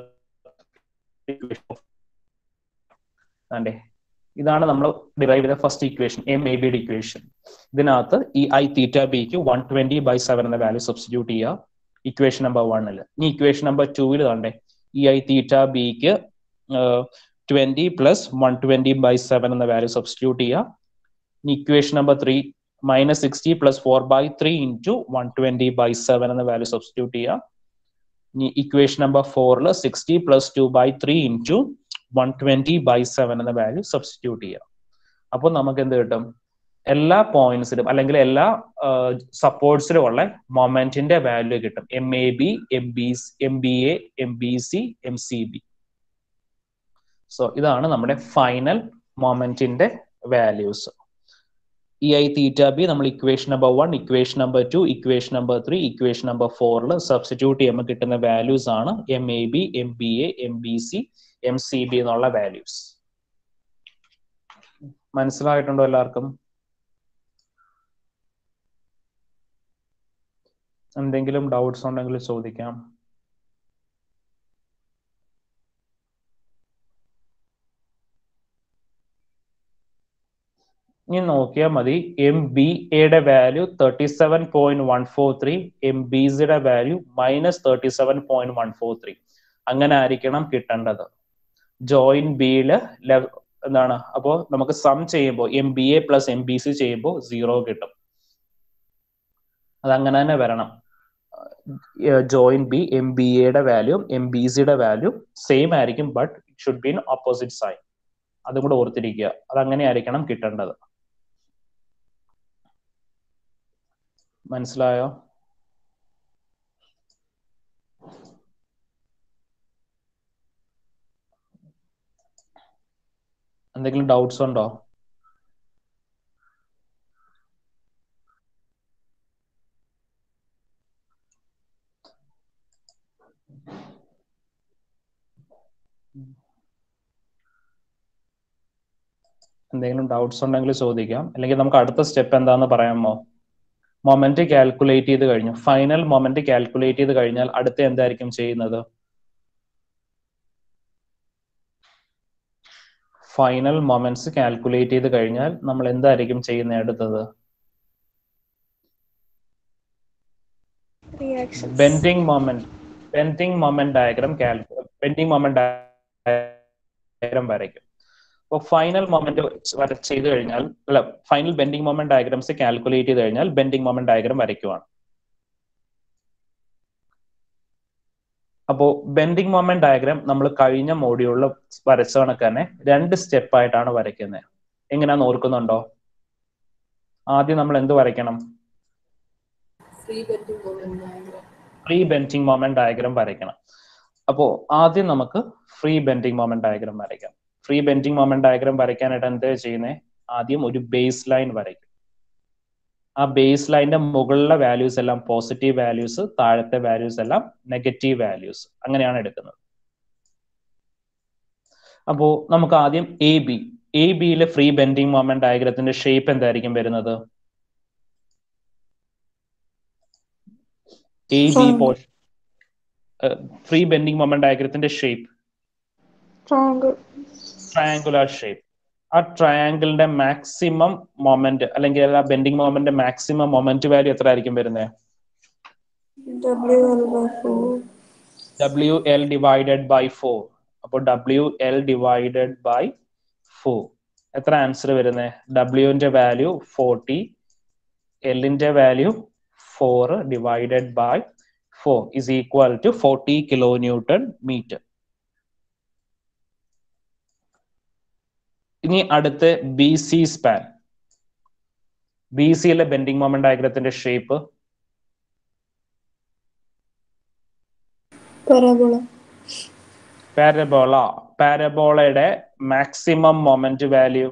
[SPEAKER 1] അതെ ഇതാണ് നമ്മൾ ഡിറൈവ് ചെയ്ത ഫസ്റ്റ് ഇക്വേഷൻ എം എ ബിയുടെ ഇക്വേഷൻ ഇതിനകത്ത് ഈ ഐ തീറ്റ ബിക്ക് വൺ ട്വന്റി ബൈ സെവൻ എന്ന വാല്യൂ സബ്സ്റ്റിറ്റ്യൂട്ട് ചെയ്യുക ഇക്വേഷൻ നമ്പർ വണ്ണിൽ ഇനി ഇക്വേഷൻ നമ്പർ ടൂവിൽ കണ്ടേ ഈ ഐ തീറ്റ ബിക്ക് twenty plus one twenty by seven എന്ന വാല്യൂ സബ്സ്റ്റിറ്റ്യൂട്ട് ചെയ്യുക ഇനി equation number three minus sixty plus four by three into one twenty by seven എന്ന വാല്യൂ സബ്സ്റ്റിറ്റ്യൂട്ട് ചെയ്യുക ഇനി ഇക്വേഷൻ നമ്പർ ഫോറിൽ sixty plus two by three into one twenty by seven എന്ന value substitute ചെയ്യുക അപ്പോൾ നമുക്ക് എന്ത് കിട്ടും എല്ലാ പോയിന്റ്സിലും അല്ലെങ്കിൽ എല്ലാ സപ്പോർട്ട്സിലും ഉള്ള മൊമെന്റിന്റെ വാല്യൂ കിട്ടും M A B M B M B A M B C M C B so ഇതാണ് നമ്മുടെ ഫൈനൽ മൊമെന്റിന്റെ values E I theta B നമ്മൾ equation number one equation number two equation number three equation number ഫോറിൽ substitute ചെയ്യുമ്പോൾ കിട്ടുന്ന values ആണ് M A B M B A M B C M C B എന്നുള്ള values മനസ്സിലായിട്ടുണ്ടോ എല്ലാവർക്കും എന്തെങ്കിലും doubts ഉണ്ടെങ്കിൽ ചോദിക്കാം ഇനി നോക്കിയാൽ മതി എം ബി എയുടെ value thirty seven point one four three M B സിയുടെ value minus thirty seven point one four three അങ്ങനെ ആയിരിക്കണം കിട്ടേണ്ടത് ജോയിൻ ബിയില് എന്താണ് അപ്പോ നമുക്ക് സം ചെയ്യുമ്പോൾ M B A plus M B C ചെയ്യുമ്പോൾ സീറോ കിട്ടും അത് അങ്ങനെ തന്നെ വരണം ജോയിൻ ബി എം ബി എയുടെ വാല്യൂ എം ബി സിയുടെ വാല്യൂ സെയിം ആയിരിക്കും but it should be in opposite sign അതും കൂടെ ഓർത്തിരിക്കുക അത് അങ്ങനെ ആയിരിക്കണം കിട്ടേണ്ടത് മനസ്സിലായോ എന്തെങ്കിലും ഡൗട്ട്സ് ഉണ്ടോ എന്തെങ്കിലും ഡൗട്ട്സ് ഉണ്ടെങ്കിൽ ചോദിക്കാം അല്ലെങ്കിൽ നമുക്ക് അടുത്ത സ്റ്റെപ്പ് എന്താന്ന് പറയാമോ മൊമെന്റ് കാൽക്കുലേറ്റ് ചെയ്ത് കഴിഞ്ഞു ഫൈനൽ മൊമെന്റ് കാൽക്കുലേറ്റ് ചെയ്ത് കഴിഞ്ഞാൽ അടുത്ത എന്തായിരിക്കും ചെയ്യുന്നത് ഫൈനൽ മൊമെന്റ്സ് കാൽക്കുലേറ്റ് ചെയ്ത് കഴിഞ്ഞാൽ നമ്മൾ എന്തായിരിക്കും ചെയ്യുന്നത് അടുത്തത്
[SPEAKER 2] Reactions.
[SPEAKER 1] Bending moment bending moment diagram bending moment diagram വരയ്ക്കും അപ്പോൾ ഫൈനൽ മൊമെന്റ് ചെയ്ത് കഴിഞ്ഞാൽ അല്ല final bending moment diagrams calculate ചെയ്ത് കഴിഞ്ഞാൽ ബെൻഡിങ് മൊമെന്റ് ഡയഗ്രാം വരയ്ക്കുവാണ് അപ്പോൾ ബെൻഡിങ് മൊമെന്റ് ഡയഗ്രാം നമ്മൾ കഴിഞ്ഞ മോഡ്യൂളിൽ വരച്ച കണക്ക് തന്നെ രണ്ട് സ്റ്റെപ്പ് ആയിട്ടാണ് വരയ്ക്കുന്നത് എങ്ങനെയാന്ന് ഓർക്കുന്നുണ്ടോ ആദ്യം നമ്മൾ എന്ത് വരയ്ക്കണം
[SPEAKER 4] free betting moment diagram
[SPEAKER 1] free bending moment diagram വരയ്ക്കണം അപ്പോൾ ആദ്യം നമുക്ക് ഫ്രീ ബെൻഡിങ് മൊമെന്റ് ഡയഗ്രാം വരയ്ക്കാം ഫ്രീ ബെൻഡിങ് മൊമെന്റ് ഡയഗ്രാം വരയ്ക്കാനായിട്ട് എന്താ ചെയ്യുന്നത് ആദ്യം ഒരു ബേസ് ലൈൻ വരയ്ക്കും ആ ബേസ് ലൈനിന്റെ മുകളിലെ വാല്യൂസ് എല്ലാം പോസിറ്റീവ് വാല്യൂസ് താഴത്തെ വാല്യൂസ് എല്ലാം നെഗറ്റീവ് വാല്യൂസ് അങ്ങനെയാണ് എടുക്കുന്നത് അപ്പോ നമുക്ക് ആദ്യം എ ബി എ ബിയിലെ ഫ്രീ ബെൻഡിങ് മൊമെന്റ് ഡയഗ്രത്തിന്റെ ഷേപ്പ് എന്തായിരിക്കും വരുന്നത് A B
[SPEAKER 2] Triangle.
[SPEAKER 1] Portion free bending moment ഡയഗ്രത്തിന്റെ ഷേപ്പ്
[SPEAKER 2] Triangle.
[SPEAKER 1] ട്രയാങ്കുലർ ഷേപ്പ് ആ ട്രയാങ്കിളിന്റെ മാക്സിമം മൊമെന്റ് അല്ലെങ്കിൽ ആ bending moment maximum moment value എത്ര ആയിരിക്കും വരുന്നത്
[SPEAKER 2] WL by 4.
[SPEAKER 1] W L divided by four അപ്പോൾ W L divided by four എത്ര ആൻസർ വരുന്നത് ഡബ്ല്യുവിന്റെ വാല്യൂ ഫോർട്ടി എല്ലിന്റെ value four divided by four is equal to forty kilo newton metre ഇനി അടുത്ത് B C span B സിയിലെ bending moment ഡയഗ്രത്തിന്റെ shape
[SPEAKER 2] Parabola.
[SPEAKER 1] Parabola പാരബോളയുടെ maximum moment value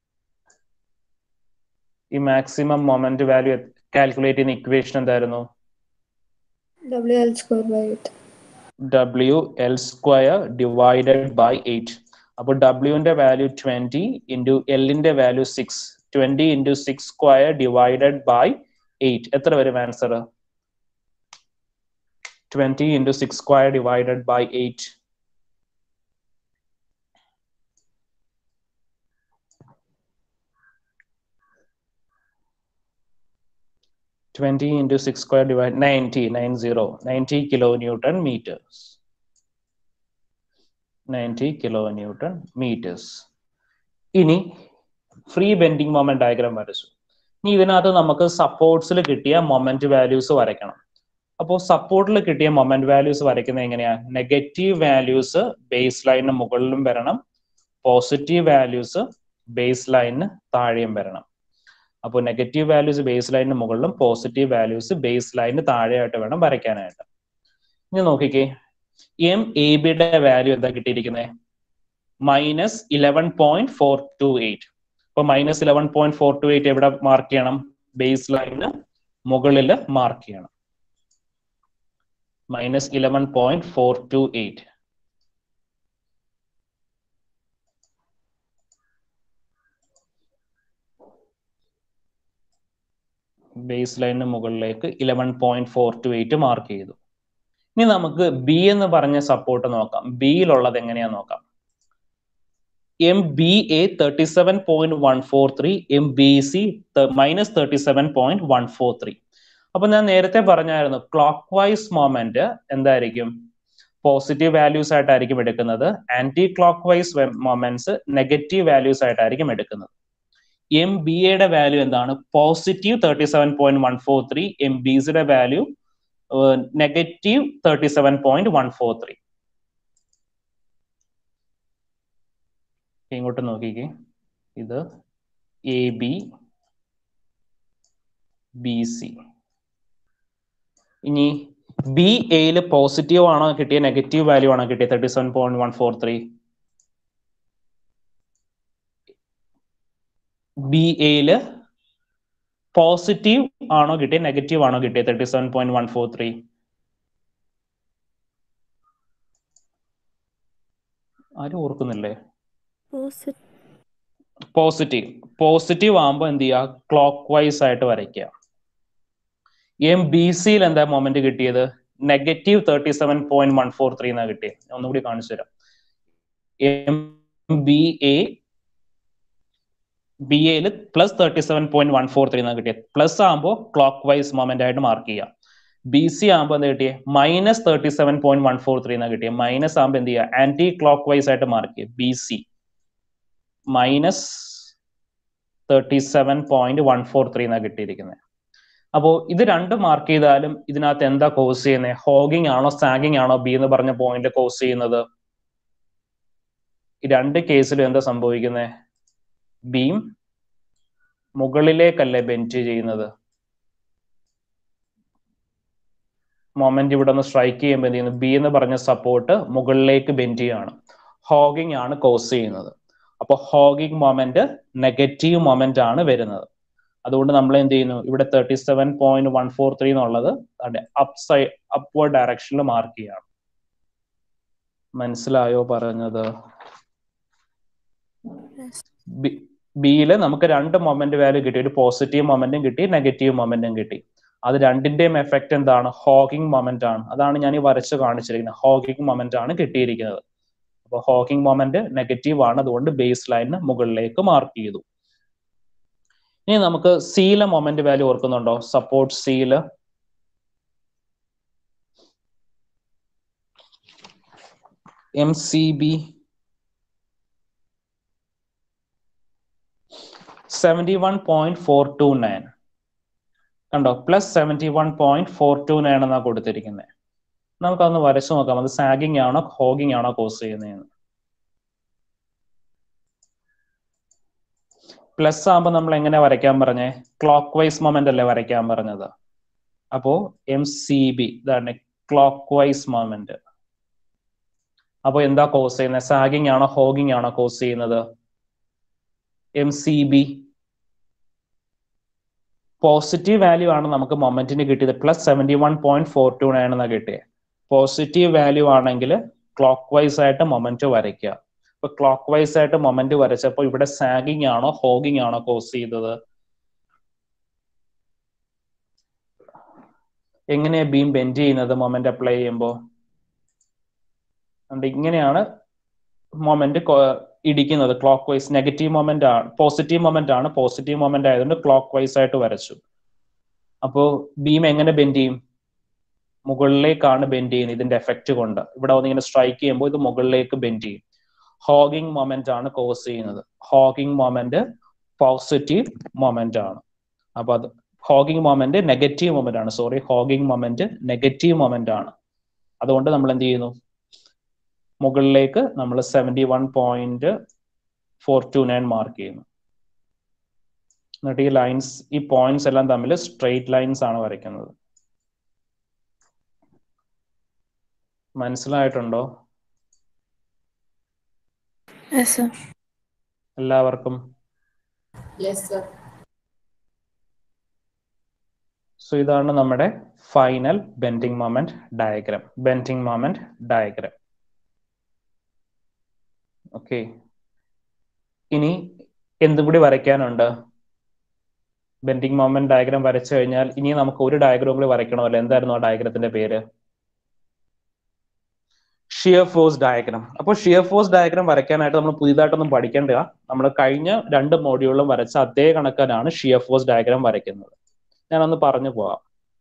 [SPEAKER 1] ഈ maximum moment value calculate ചെയ്യുന്ന equation എന്തായിരുന്നു
[SPEAKER 2] WL square by 8.
[SPEAKER 1] W L square divided by eight അപ്പോൾ ഡബ്ല്യുവിന്റെ വാല്യൂ ട്വന്റി ഇൻറ്റു എല്ലിന്റെ value six twenty into six square divided by eight എത്ര വരും answer twenty into six square divided by eight twenty into six square divide ninety nine zero ninety kilo newton metres ninety kilo newton metres ഇനി free bending moment diagram വരച്ചു ഇനി ഇതിനകത്ത് നമുക്ക് സപ്പോർട്ട്സിൽ കിട്ടിയ moment values വരയ്ക്കണം അപ്പോൾ സപ്പോർട്ടിൽ കിട്ടിയ മൊമെന്റ് വാല്യൂസ് വരയ്ക്കുന്നത് എങ്ങനെയാ നെഗറ്റീവ് വാല്യൂസ് ബേസ് ലൈനിന് മുകളിലും വരണം പോസിറ്റീവ് വാല്യൂസ് ബേസ് ലൈനിന് താഴെയും വരണം അപ്പോൾ നെഗറ്റീവ് വാല്യൂസ് ബേസ് ലൈനിന് മുകളിലും പോസിറ്റീവ് വാല്യൂസ് ബേസ് ലൈനിന് താഴെയായിട്ട് വേണം വരയ്ക്കാനായിട്ട് ഇനി നോക്കിക്കേ എം എ ബിയുടെ വാല്യൂ എന്താ കിട്ടിയിരിക്കുന്നത് minus eleven point four two eight അപ്പൊ minus eleven point four two eight എവിടെ മാർക്ക് ചെയ്യണം ബേസ് ലൈനിന് മുകളിൽ മാർക്ക് ചെയ്യണം minus eleven point four two eight base ലൈനിന് മുകളിലേക്ക് eleven point four two eight mark ചെയ്തു ഇനി നമുക്ക് ബി എന്ന് പറഞ്ഞ സപ്പോർട്ട് നോക്കാം ബിയിലുള്ളത് എങ്ങനെയാ നോക്കാം M B A thirty seven point one four three M B C minus thirty seven point one four three അപ്പൊ ഞാൻ നേരത്തെ പറഞ്ഞായിരുന്നു ക്ലോക്ക് വൈസ് മൊമെന്റ് എന്തായിരിക്കും പോസിറ്റീവ് വാല്യൂസ് ആയിട്ടായിരിക്കും എടുക്കുന്നത് anticlockwise moments negative values ആയിട്ടായിരിക്കും എടുക്കുന്നത് എം ബി എയുടെ വാല്യൂ എന്താണ് positive thirty seven point one four three M B സിയുടെ value negative thirty seven point one four three ഇങ്ങോട്ട് നോക്കിക്കേ ഇത് എ ബി ബി സി ഇനി ബി എയിൽ പോസിറ്റീവ് ആണോ കിട്ടിയ നെഗറ്റീവ് വാല്യൂ ആണോ കിട്ടിയ thirty seven point one four three B എയില് പോസിറ്റീവ് ആണോ കിട്ടിയ നെഗറ്റീവ് ആണോ കിട്ടിയ thirty seven point one four three ആരും ഓർക്കുന്നില്ലേ പോസിറ്റീവ് പോസിറ്റീവ് ആകുമ്പോൾ എന്ത് ചെയ്യുക ക്ലോക്ക് വൈസ് ആയിട്ട് വരയ്ക്കുക എം ബി സിയിൽ എന്താ മൊമെന്റ് കിട്ടിയത് negative thirty seven point one four three എന്നാ കിട്ടിയത് ഒന്നുകൂടി കാണിച്ചു തരാം എം ബി എ ബി എയിൽ plus thirty seven point one four three എന്നാ കിട്ടിയത് പ്ലസ് ആകുമ്പോൾ ക്ലോക്ക് വൈസ് മൊമെന്റ് ആയിട്ട് മാർക്ക് ചെയ്യാം ബി സി ആകുമ്പോൾ എന്താ കിട്ടിയത് minus thirty seven point one four three എന്നാ കിട്ടിയത് മൈനസ് ആകുമ്പോൾ എന്ത് ചെയ്യുക ആന്റി ക്ലോക്ക് വൈസ് ആയിട്ട് മാർക്ക് ചെയ്യുക B C minus thirty seven point one four three എന്നാ കിട്ടിയിരിക്കുന്നത് അപ്പോൾ ഇത് രണ്ടും മാർക്ക് ചെയ്താലും ഇതിനകത്ത് എന്താ കോസ് ചെയ്യുന്നത് ഹോഗിങ് ആണോ സാഗിങ് ആണോ ബി എന്ന് പറഞ്ഞ പോയിന്റ് കോസ് ചെയ്യുന്നത് ഈ രണ്ട് കേസിലും എന്താ സംഭവിക്കുന്നത് ബീം മുകളിലേക്കല്ലേ ബെൻഡ് ചെയ്യുന്നത് മൊമെന്റ് ഇവിടെ ഒന്ന് സ്ട്രൈക്ക് ചെയ്യുമ്പോൾ എന്ത് ചെയ്യുന്നു ബി എന്ന് പറഞ്ഞ സപ്പോർട്ട് മുകളിലേക്ക് ബെൻഡ് ചെയ്യാണ് ഹോഗിങ് ആണ് കോസ് ചെയ്യുന്നത് അപ്പൊ ഹോഗിങ് മൊമെന്റ് നെഗറ്റീവ് മൊമെന്റ് ആണ് വരുന്നത് അതുകൊണ്ട് നമ്മൾ എന്ത് ചെയ്യുന്നു ഇവിടെ thirty seven point one four three എന്നുള്ളത് അപ് സൈഡ് അപ്വേർഡ് ഡയറക്ഷനിൽ മാർക്ക് ചെയ്യാണ് മനസ്സിലായോ പറഞ്ഞത് ബിയില് നമുക്ക് രണ്ട് മൊമെന്റ് വാല്യൂ കിട്ടി ഒരു പോസിറ്റീവ് മൊമെന്റും കിട്ടി നെഗറ്റീവ് മൊമെന്റും കിട്ടി അത് രണ്ടിന്റെയും എഫക്റ്റ് എന്താണ് ഹോഗിങ് മൊമെന്റ് ആണ് അതാണ് ഞാൻ ഈ വരച്ച് കാണിച്ചിരിക്കുന്നത് ഹോഗിങ് മൊമെന്റ് ആണ് കിട്ടിയിരിക്കുന്നത് അപ്പൊ ഹോക്കിംഗ് മൊമെന്റ് നെഗറ്റീവ് ആണ് അതുകൊണ്ട് ബേസ് ലൈനിന് മുകളിലേക്ക് മാർക്ക് ചെയ്തു ഇനി നമുക്ക് സീല മൊമെന്റ് വാല്യൂ ഓർക്കുന്നുണ്ടോ സപ്പോർട്ട് സീല് M C B seventy one point four two nine കണ്ടോ plus seventy one point four two nine എന്നാണ് കൊടുത്തിരിക്കുന്നത് നമുക്കതൊന്ന് വരച്ചു നോക്കാം അത് സാഗിങ് ആണോ ഹോഗിങ് ആണോ കോസ് ചെയ്യുന്നതെന്ന് പ്ലസ് ആകുമ്പോൾ നമ്മൾ എങ്ങനെ വരയ്ക്കാൻ പറഞ്ഞേ ക്ലോക്ക് വൈസ് മൊമെന്റ് അല്ലേ വരയ്ക്കാൻ പറഞ്ഞത് അപ്പോ എം സി ബി ഇതാണ് ക്ലോക്ക് വൈസ് മൊമെന്റ് അപ്പോ എന്താ കോസ് ചെയ്യുന്നത് സാഗിങ് ആണോ ഹോഗിങ് ആണോ കോസ് ചെയ്യുന്നത് M C B positive value ആണ് നമുക്ക് മൊമെന്റിന് കിട്ടിയത് plus seventy one point four two nine എന്നാണ് കിട്ടിയത് പോസിറ്റീവ് വാല്യൂ ആണെങ്കിൽ ക്ലോക്ക് വൈസ് ആയിട്ട് മൊമെന്റ് വരയ്ക്കുക ഇപ്പൊ ക്ലോക്ക് വൈസ് ആയിട്ട് മൊമെന്റ് വരച്ചപ്പോൾ ഇവിടെ സാഗിങ് ആണോ ഹോഗിങ് ആണോ കോസ് ചെയ്തത് എങ്ങനെയാ ബീം ബെൻഡ് ചെയ്യുന്നത് മൊമെന്റ് അപ്ലൈ ചെയ്യുമ്പോൾ അതുകൊണ്ട് ഇങ്ങനെയാണ് മൊമെന്റ് ഇടിക്കുന്നത് ക്ലോക്ക് വൈസ് നെഗറ്റീവ് മൊമെന്റ് ആണ് പോസിറ്റീവ് മൊമെന്റ് ആണ് പോസിറ്റീവ് മൊമെന്റ് ആയതുകൊണ്ട് ക്ലോക്ക് വൈസ് ആയിട്ട് വരച്ചു അപ്പോ ബീം എങ്ങനെ ബെൻഡ് ചെയ്യും മുകളിലേക്കാണ് ബെൻഡ് ചെയ്യുന്നത് ഇതിന്റെ എഫക്റ്റ് കൊണ്ട് ഇവിടെ വന്ന് ഇങ്ങനെ സ്ട്രൈക്ക് ചെയ്യുമ്പോൾ ഇത് മുകളിലേക്ക് ബെൻഡ് ചെയ്യും ഹോഗിങ് മൊമെന്റ് ആണ് കോസ് ചെയ്യുന്നത് ഹോഗിങ് മൊമെന്റ് പോസിറ്റീവ് മൊമെന്റ് ആണ് അപ്പൊ അത് ഹോഗിങ് മൊമെന്റ് നെഗറ്റീവ് മൊമെന്റ് ആണ് sorry hogging moment negative moment ആണ് അതുകൊണ്ട് നമ്മൾ എന്ത് ചെയ്യുന്നു മുകളിലേക്ക് നമ്മൾ seventy one point four two nine mark ചെയ്യുന്നു എന്നിട്ട് ഈ ലൈൻസ് ഈ പോയിന്റ്സ് എല്ലാം തമ്മിൽ സ്ട്രെയിറ്റ് ലൈൻസ് ആണ് വരയ്ക്കുന്നത് മനസ്സിലായിട്ടുണ്ടോ എല്ലാവർക്കും
[SPEAKER 4] യെസ് സർ
[SPEAKER 1] സോ ഇതാണ് നമ്മുടെ final bending moment diagram bending moment diagram okay ഇനി എന്തും കൂടി വരയ്ക്കാനുണ്ട് ബെൻഡിങ് മൊമെന്റ് ഡയഗ്രാം വരച്ചു കഴിഞ്ഞാൽ ഇനി നമുക്ക് ഒരു ഡയഗ്രാം കൂടി വരയ്ക്കണമല്ലോ എന്തായിരുന്നു ആ ഡയഗ്രത്തിന്റെ പേര് ഷിയർ ഫോഴ്സ് ഡയഗ്രാം അപ്പോൾ ഷിയർ ഫോഴ്സ് ഡയഗ്രാം വരയ്ക്കാനായിട്ട് നമ്മൾ പുതിയതായിട്ടൊന്നും പഠിക്കേണ്ട നമ്മൾ കഴിഞ്ഞ രണ്ട് മോഡ്യൂളിലും വരച്ച അതേ കണക്കാനാണ് ഷിയർ ഫോഴ്സ് ഡയഗ്രാം വരയ്ക്കുന്നത് ഞാനൊന്ന് പറഞ്ഞു പോവാം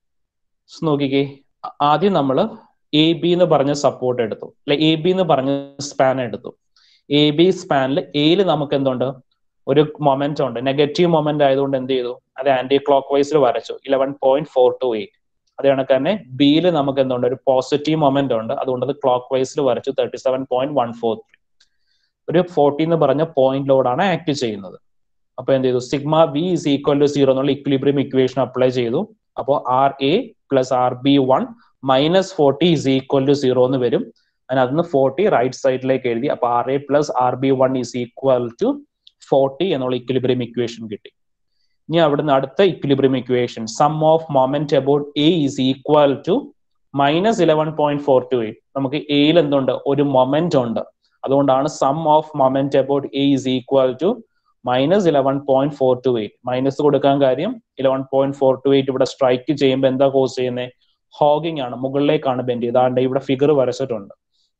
[SPEAKER 1] സ് നോക്കിക്കേ ആ- ആദ്യം നമ്മൾ എ ബി എന്ന് പറഞ്ഞ സപ്പോർട്ട് എടുത്തു അല്ലെ എ ബി എന്ന് പറഞ്ഞ സ്പാൻ എടുത്തു എ ബി സ്പാനിൽ എയിൽ നമുക്ക് എന്തുണ്ട് ഒരു മൊമെന്റ് ഉണ്ട് നെഗറ്റീവ് മൊമെന്റ് ആയതുകൊണ്ട് എന്ത് ചെയ്തു അത് ആന്റി ക്ലോക്ക് വൈസിൽ വരച്ചു eleven point four two eight അത് കണക്ക് തന്നെ ബിയിൽ നമുക്ക് എന്തുണ്ട് ഒരു പോസിറ്റീവ് മൊമെന്റ് ഉണ്ട് അതുകൊണ്ട് അത് ക്ലോക്ക് വൈസിൽ വരച്ചു thirty seven point one four three ഒരു ഫോർട്ടി എന്ന് പറഞ്ഞ പോയിന്റ് ലോഡാണ് ആക്ട് ചെയ്യുന്നത് അപ്പൊ എന്ത് ചെയ്തു sigma B is equal to zero എന്നുള്ള ഇക്വിലിബ്രിയം ഇക്വേഷൻ അപ്ലൈ ചെയ്തു അപ്പോൾ R A plus R B one minus forty is equal to zero എന്ന് വരും അതിനകത്ത് ഫോർട്ടി റൈറ്റ് സൈഡിലേക്ക് എഴുതി അപ്പൊ R A plus R B one is equal to forty എന്നുള്ള ഇക്വിലിബ്രിയം ഇക്വേഷൻ കിട്ടി ഇനി അവിടുന്ന് അടുത്ത equilibrium equation sum of moment about A is equal to minus eleven point four two eight നമുക്ക് എയിൽ എന്തുണ്ട് ഒരു മൊമെന്റ് ഉണ്ട് അതുകൊണ്ടാണ് some of moment about A is equal to minus eleven point four two eight minus കൊടുക്കാൻ കാര്യം Eleven point four two eight ഇവിടെ strike ചെയ്യുമ്പോൾ എന്താ കോസ് ചെയ്യുന്നത് ഹോഗിങ് ആണ് മുകളിലേക്കാണ് ബെൻഡ് ചെയ്ത് ആണ്ട് ഇവിടെ ഫിഗർ വരച്ചിട്ടുണ്ട്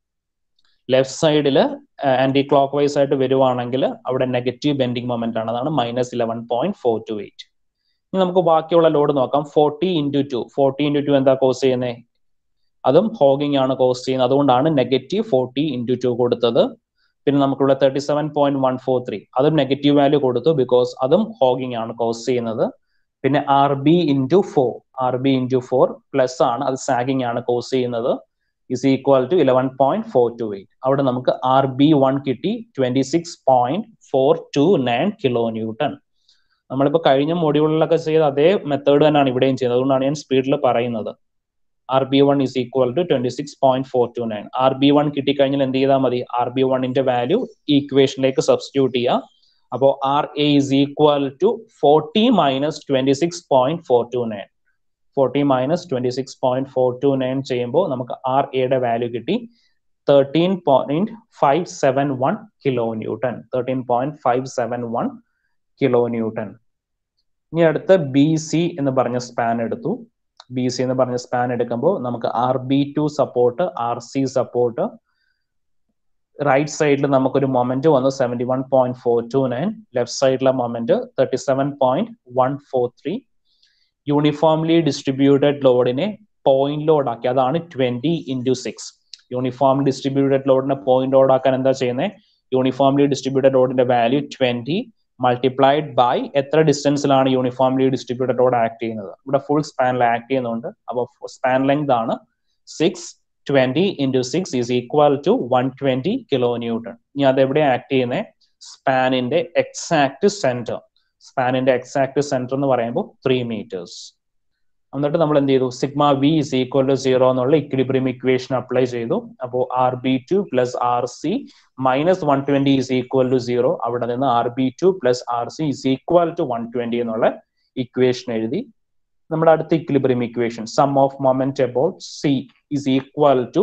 [SPEAKER 1] ലെഫ്റ്റ് സൈഡിൽ ആന്റി ക്ലോക്ക് വൈസ് ആയിട്ട് വരുവാണെങ്കിൽ അവിടെ നെഗറ്റീവ് ബെൻഡിങ് മൊമെന്റ് ആണ് അതാണ് minus eleven point four two eight ഇനി നമുക്ക് ബാക്കിയുള്ള ലോഡ് നോക്കാം forty into two forty into two എന്താ കോസ് ചെയ്യുന്നത് അതും ഹോഗിങ് ആണ് കോസ് ചെയ്യുന്നത് അതുകൊണ്ടാണ് നെഗറ്റീവ് ഫോർട്ടി ഇൻറ്റു ടു കൊടുത്തത് പിന്നെ നമുക്കിവിടെ thirty seven point one four three അതും നെഗറ്റീവ് വാല്യൂ കൊടുത്തു ബിക്കോസ് അതും ഹോഗിങ് ആണ് കോസ് ചെയ്യുന്നത് പിന്നെ R B into four R B into four plus ആണ് അത് സാഗിങ് ആണ് കോസ് ചെയ്യുന്നത് is equal to eleven point four two eight അവിടെ നമുക്ക് ആർ ബി വൺ കിട്ടി twenty six point four two nine kilo newton നമ്മളിപ്പോ കഴിഞ്ഞ മൊഡ്യൂളിലൊക്കെ ചെയ്ത അതേ മെത്തേഡ് തന്നെയാണ് ഇവിടെയും ചെയ്യുന്നത് അതുകൊണ്ടാണ് ഞാൻ സ്പീഡിൽ പറയുന്നത് R B one is equal to twenty six point four two nine R B one കിട്ടിക്കഴിഞ്ഞാൽ എന്ത് ചെയ്താൽ മതി ആർ ബി വണ്ണിന്റെ വാല്യൂ ഈക്വേഷനിലേക്ക് സബ്സ്റ്റിറ്റ്യൂട്ട് ചെയ്യുക അപ്പോൾ R A is equal to forty minus twenty six point four two nine forty minus twenty six point four two nine ചെയ്യുമ്പോൾ നമുക്ക് ആർ എയുടെ വാല്യൂ കിട്ടി thirteen point five seven one kilo newton thirteen point five seven one kilo newton ഇനി അടുത്ത B C എന്ന് പറഞ്ഞ span എടുത്തു B C എന്ന് പറഞ്ഞ സ്പാൻ എടുക്കുമ്പോൾ നമുക്ക് R B two support R C support right സൈഡിൽ നമുക്കൊരു മൊമെന്റ് വന്നു seventy one point four two nine left സൈഡിലെ moment thirty seven point one four three uniformly distributed ലോഡിനെ പോയിന്റ് ലോഡ് ആക്കി അതാണ് twenty into six uniform distributed ലോഡിനെ point load ആക്കാൻ എന്താ ചെയ്യുന്നത് യൂണിഫോംലി ഡിസ്ട്രിബ്യൂട്ടഡ് ലോഡിന്റെ വാല്യൂ ട്വന്റി മൾട്ടിപ്ലൈഡ് ബൈ എത്ര ഡിസ്റ്റൻസിലാണ് യൂണിഫോംലി ഡിസ്ട്രിബ്യൂട്ടഡ് ലോഡ് ആക്ട് ചെയ്യുന്നത് ഇവിടെ ഫുൾ സ്പാനിൽ ആക്ട് ചെയ്യുന്നുണ്ട് അപ്പോൾ സ്പാൻ ലെങ്ത് ആണ് six twenty into six is equal to one twenty kilo newton ഇനി അത് എവിടെ ആക്ട് ചെയ്യുന്നത് സ്പാനിന്റെ എക്സാക്ട് സെന്റർ സ്പാനിന്റെ എക്സാക്ട് സെന്റർ എന്ന് പറയുമ്പോൾ ത്രീ മീറ്റേഴ്സ് എന്നിട്ട് നമ്മൾ എന്ത് ചെയ്തു sigma V is equal to zero എന്നുള്ള ഇക്വിലിബ്രിയം ഇക്വേഷൻ അപ്ലൈ ചെയ്തു അപ്പോൾ R B two plus R C minus one twenty is equal to zero അവിടെ നിന്ന് R B two plus R C is equal to one twenty എന്നുള്ള equation എഴുതി നമ്മുടെ അടുത്ത equilibrium equation sum of moment about C is equal to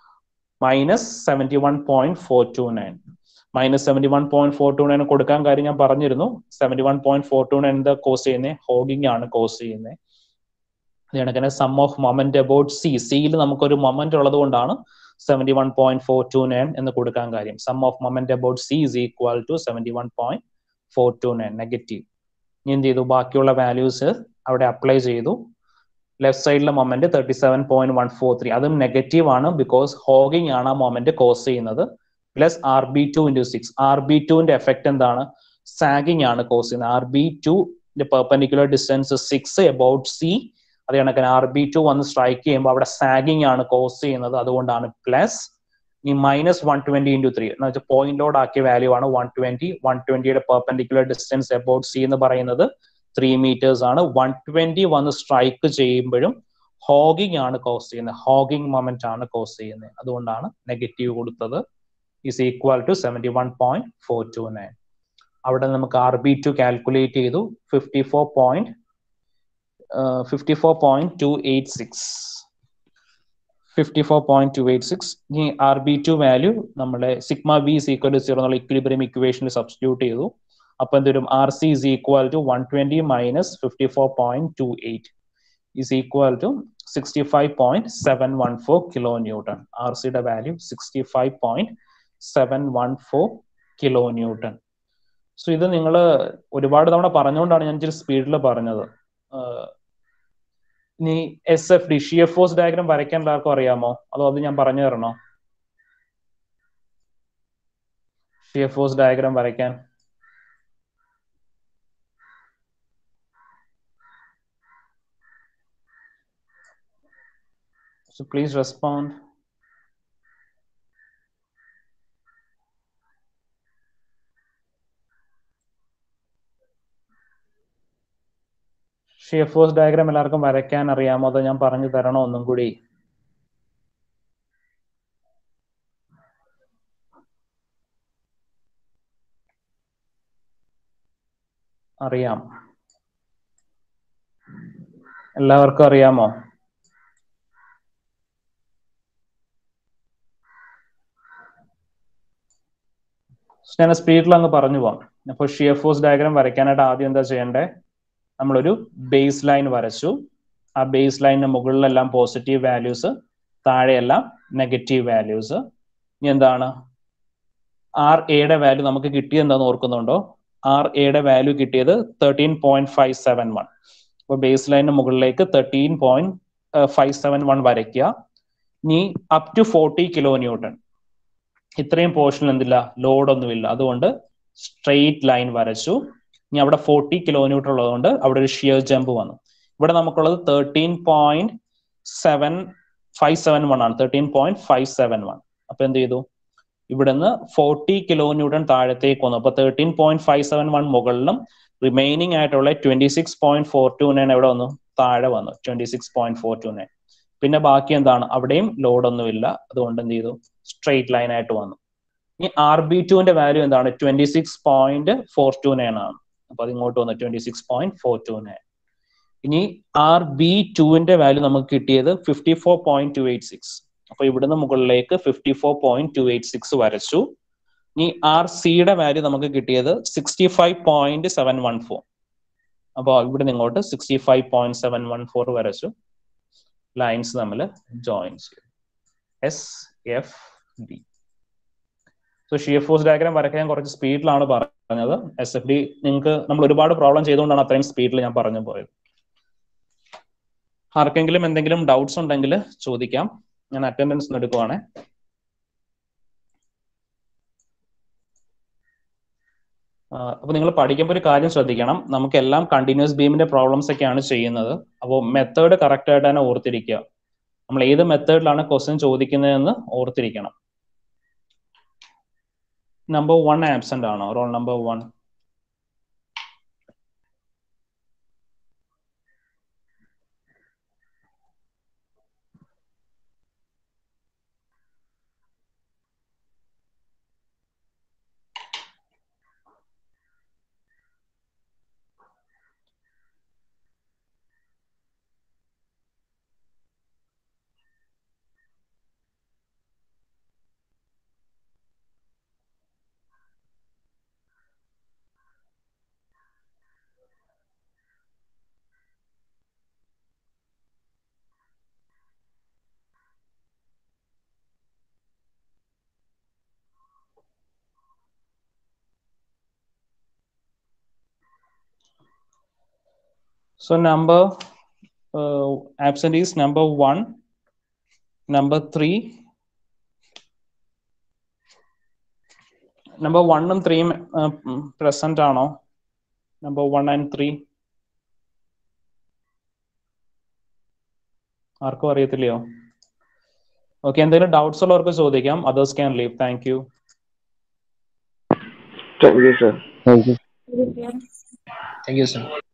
[SPEAKER 1] minus seventy one point four two nine minus seventy one point four two nine കൊടുക്കാൻ കാര്യം ഞാൻ പറഞ്ഞിരുന്നു seventy one point four two nine എന്താ cause ചെയ്യുന്നത് hogging ആണ് cause ചെയ്യുന്നത് അത് കണക്കിന് sum of moment about C സിയിൽ നമുക്കൊരു മൊമെന്റ് ഉള്ളത് കൊണ്ടാണ് seventy one point four two nine എന്ന് കൊടുക്കാൻ കാര്യം sum of moment about C is equal to seventy one point four two nine negative ഇനി എന്ത് ചെയ്തു ബാക്കിയുള്ള വാല്യൂസ് അവിടെ അപ്ലൈ ചെയ്തു ലെഫ്റ്റ് സൈഡിലെ moment thirty seven point one four three അതും നെഗറ്റീവ് ആണ് ബിക്കോസ് ഹോഗിങ് ആണ് ആ മൊമെന്റ് കോസ് ചെയ്യുന്നത് plus R B two into six R B ടുവിന്റെ എഫക്ട് എന്താണ് സാഗിങ് ആണ് കോസ് ചെയ്യുന്നത് ആർ ബി ടുന്റെ perpendicular distance six about C അത് കണക്കിന് ആർ ബി ടു വന്ന് സ്ട്രൈക്ക് ചെയ്യുമ്പോൾ അവിടെ സാഗിങ് ആണ് കോസ് ചെയ്യുന്നത് അതുകൊണ്ടാണ് പ്ലസ് ഈ minus one twenty into three എന്ന് വെച്ചാൽ പോയിന്റ് ലോഡ് ആക്കിയ വാല്യൂ ആണ് വൺ ട്വന്റി വൺ ട്വന്റിയുടെ പെർപെൻഡിക്കുലർ ഡിസ്റ്റൻസ് എബൌട്ട് സി എന്ന് പറയുന്നത് ത്രീ മീറ്റേഴ്സ് ആണ് വൺ ട്വന്റി വന്ന് സ്ട്രൈക്ക് ചെയ്യുമ്പോഴും ഹോഗിങ് ആണ് കോസ് ചെയ്യുന്നത് ഹോഗിങ് മൊമെന്റ് ആണ് കോസ് ചെയ്യുന്നത് അതുകൊണ്ടാണ് നെഗറ്റീവ് കൊടുത്തത് is equal to seventy one point four two nine അവിടെ നമുക്ക് ആർ ബി ടു കാൽക്കുലേറ്റ് ചെയ്തു fifty four point fifty four point two eight six fifty four point two eight six ഇനി R B two value നമ്മുടെ sigma B is equal to zero എന്നുള്ള equilibrium ഇക്വേഷനിൽ substitute ചെയ്തു അപ്പൊ എന്തൊരു R C is equal to one twenty minus fifty four point two eight is equal to 65.714 kilonewton. RCയുടെ value 65.714 kilonewton. So ഇത് നിങ്ങൾ ഒരുപാട് തവണ പറഞ്ഞുകൊണ്ടാണ് ഞാൻ ഇച്ചിരി സ്പീഡിൽ പറഞ്ഞത് ആഹ് ഇനി S F D shear force diagram വരയ്ക്കാൻ എല്ലാവർക്കും അറിയാമോ അതോ അത് ഞാൻ പറഞ്ഞു തരണോ ഷിയർ ഫോഴ്സ് ഡയഗ്രാം വരയ്ക്കാൻ So please respond. Shear force diagram എല്ലാവർക്കും വരയ്ക്കാൻ അറിയാമോ അതോ ഞാൻ പറഞ്ഞു തരണോ ഒന്നും കൂടി അറിയാം എല്ലാവർക്കും അറിയാമോ ഞാൻ സ്പീഡിൽ അങ്ങ് പറഞ്ഞു പോവാം അപ്പോൾ ഷിയർ ഫോഴ്സ് ഡയഗ്രാം വരയ്ക്കാനായിട്ട് ആദ്യം എന്താ ചെയ്യേണ്ടേ നമ്മളൊരു ബേസ് ലൈൻ വരച്ചു ആ ബേസ് ലൈനിന് മുകളിലെല്ലാം പോസിറ്റീവ് വാല്യൂസ് താഴെയെല്ലാം നെഗറ്റീവ് വാല്യൂസ് ഇനി എന്താണ് ആർ എയുടെ വാല്യൂ നമുക്ക് കിട്ടിയത് എന്താന്ന് ഓർക്കുന്നുണ്ടോ ആർ എയുടെ വാല്യൂ കിട്ടിയത് thirteen point five seven one അപ്പോൾ ബേസ് ലൈനിന് മുകളിലേക്ക് thirteen point five seven one വരയ്ക്കുക ഇനി up to forty kilo newton ഇത്രയും പോർഷനിൽ എന്തില്ല ലോഡ് ഒന്നുമില്ല അതുകൊണ്ട് സ്ട്രെയിറ്റ് ലൈൻ വരച്ചു ഇനി അവിടെ ഫോർട്ടി കിലോ ന്യൂട്ടൺ ഉള്ളതുകൊണ്ട് അവിടെ ഒരു ഷിയർ ജമ്പ് വന്നു ഇവിടെ നമുക്കുള്ളത് thirteen point seven five seven one ആണ് thirteen point five seven one അപ്പൊ എന്ത് ചെയ്തു ഇവിടുന്ന് ഫോർട്ടി കിലോ ന്യൂട്ടൺ താഴത്തേക്ക് വന്നു അപ്പൊ thirteen point five seven one മുകളിലും റിമൈനിങ് ആയിട്ടുള്ള twenty six point four two nine എവിടെ വന്നു താഴെ വന്നു twenty six point four two nine പിന്നെ ബാക്കി എന്താണ് അവിടെയും ലോഡ് ഒന്നുമില്ല അതുകൊണ്ട് എന്ത് ചെയ്തു സ്ട്രെയിറ്റ് ലൈൻ ആയിട്ട് വന്നു ഇനി ആർ ബി ടുവിന്റെ വാല്യൂ എന്താണ് twenty six point four two nine ആണ് അപ്പൊ അത് ഇങ്ങോട്ട് വന്നു twenty six point four two nine ഇനി ആർ ബി ടുവിന്റെ വാല്യൂ നമുക്ക് കിട്ടിയത് fifty four point two eight six അപ്പൊ ഇവിടുന്ന് മുകളിലേക്ക് fifty four point two eight six വരച്ചു ഇനി ആർ സിയുടെ വാല്യൂ നമുക്ക് കിട്ടിയത് sixty five point seven one four അപ്പോൾ ഇവിടെ ഇങ്ങോട്ട് sixty five point seven one four വരച്ചു ലൈൻസ് തമ്മിൽ ജോയിൻ ചെയ്യും S F D so shear force diagram വരയ്ക്കാൻ കുറച്ച് സ്പീഡിലാണ് പറഞ്ഞത് എസ് എഫ് ഡി നിങ്ങൾക്ക് നമ്മൾ ഒരുപാട് പ്രോബ്ലം ചെയ്തുകൊണ്ടാണ് അത്രയും സ്പീഡിൽ ഞാൻ പറഞ്ഞു പോയത് ആർക്കെങ്കിലും എന്തെങ്കിലും ഡൗട്ട്സ് ഉണ്ടെങ്കിൽ ചോദിക്കാം ഞാൻ അറ്റൻഡൻസ് എടുക്കുവാണേ അപ്പൊ നിങ്ങൾ പഠിക്കുമ്പോൾ ഒരു കാര്യം ശ്രദ്ധിക്കണം നമുക്ക് എല്ലാം കണ്ടിന്യൂസ് ബീമിന്റെ പ്രോബ്ലംസ് ഒക്കെയാണ് ചെയ്യുന്നത് അപ്പോൾ മെത്തേഡ് കറക്റ്റ് ആയിട്ട് തന്നെ ഓർത്തിരിക്കുക നമ്മൾ ഏത് മെത്തേഡിലാണ് ക്വസ്റ്റ്യൻ ചോദിക്കുന്നതെന്ന് ഓർത്തിരിക്കണം നമ്പർ വൺ ആബ്സെന്റ് ആണോ roll number one So number uh, absent is number one, number three, number one and three uh, present ആണോ number one and three ആർക്കും അറിയത്തില്ലയോ ഓക്കെ എന്തെങ്കിലും ഡൗട്ട്സ് ഉള്ളവർക്ക് ചോദിക്കാം others can leave thank you
[SPEAKER 6] Thank you, sir.
[SPEAKER 5] Thank you, sir.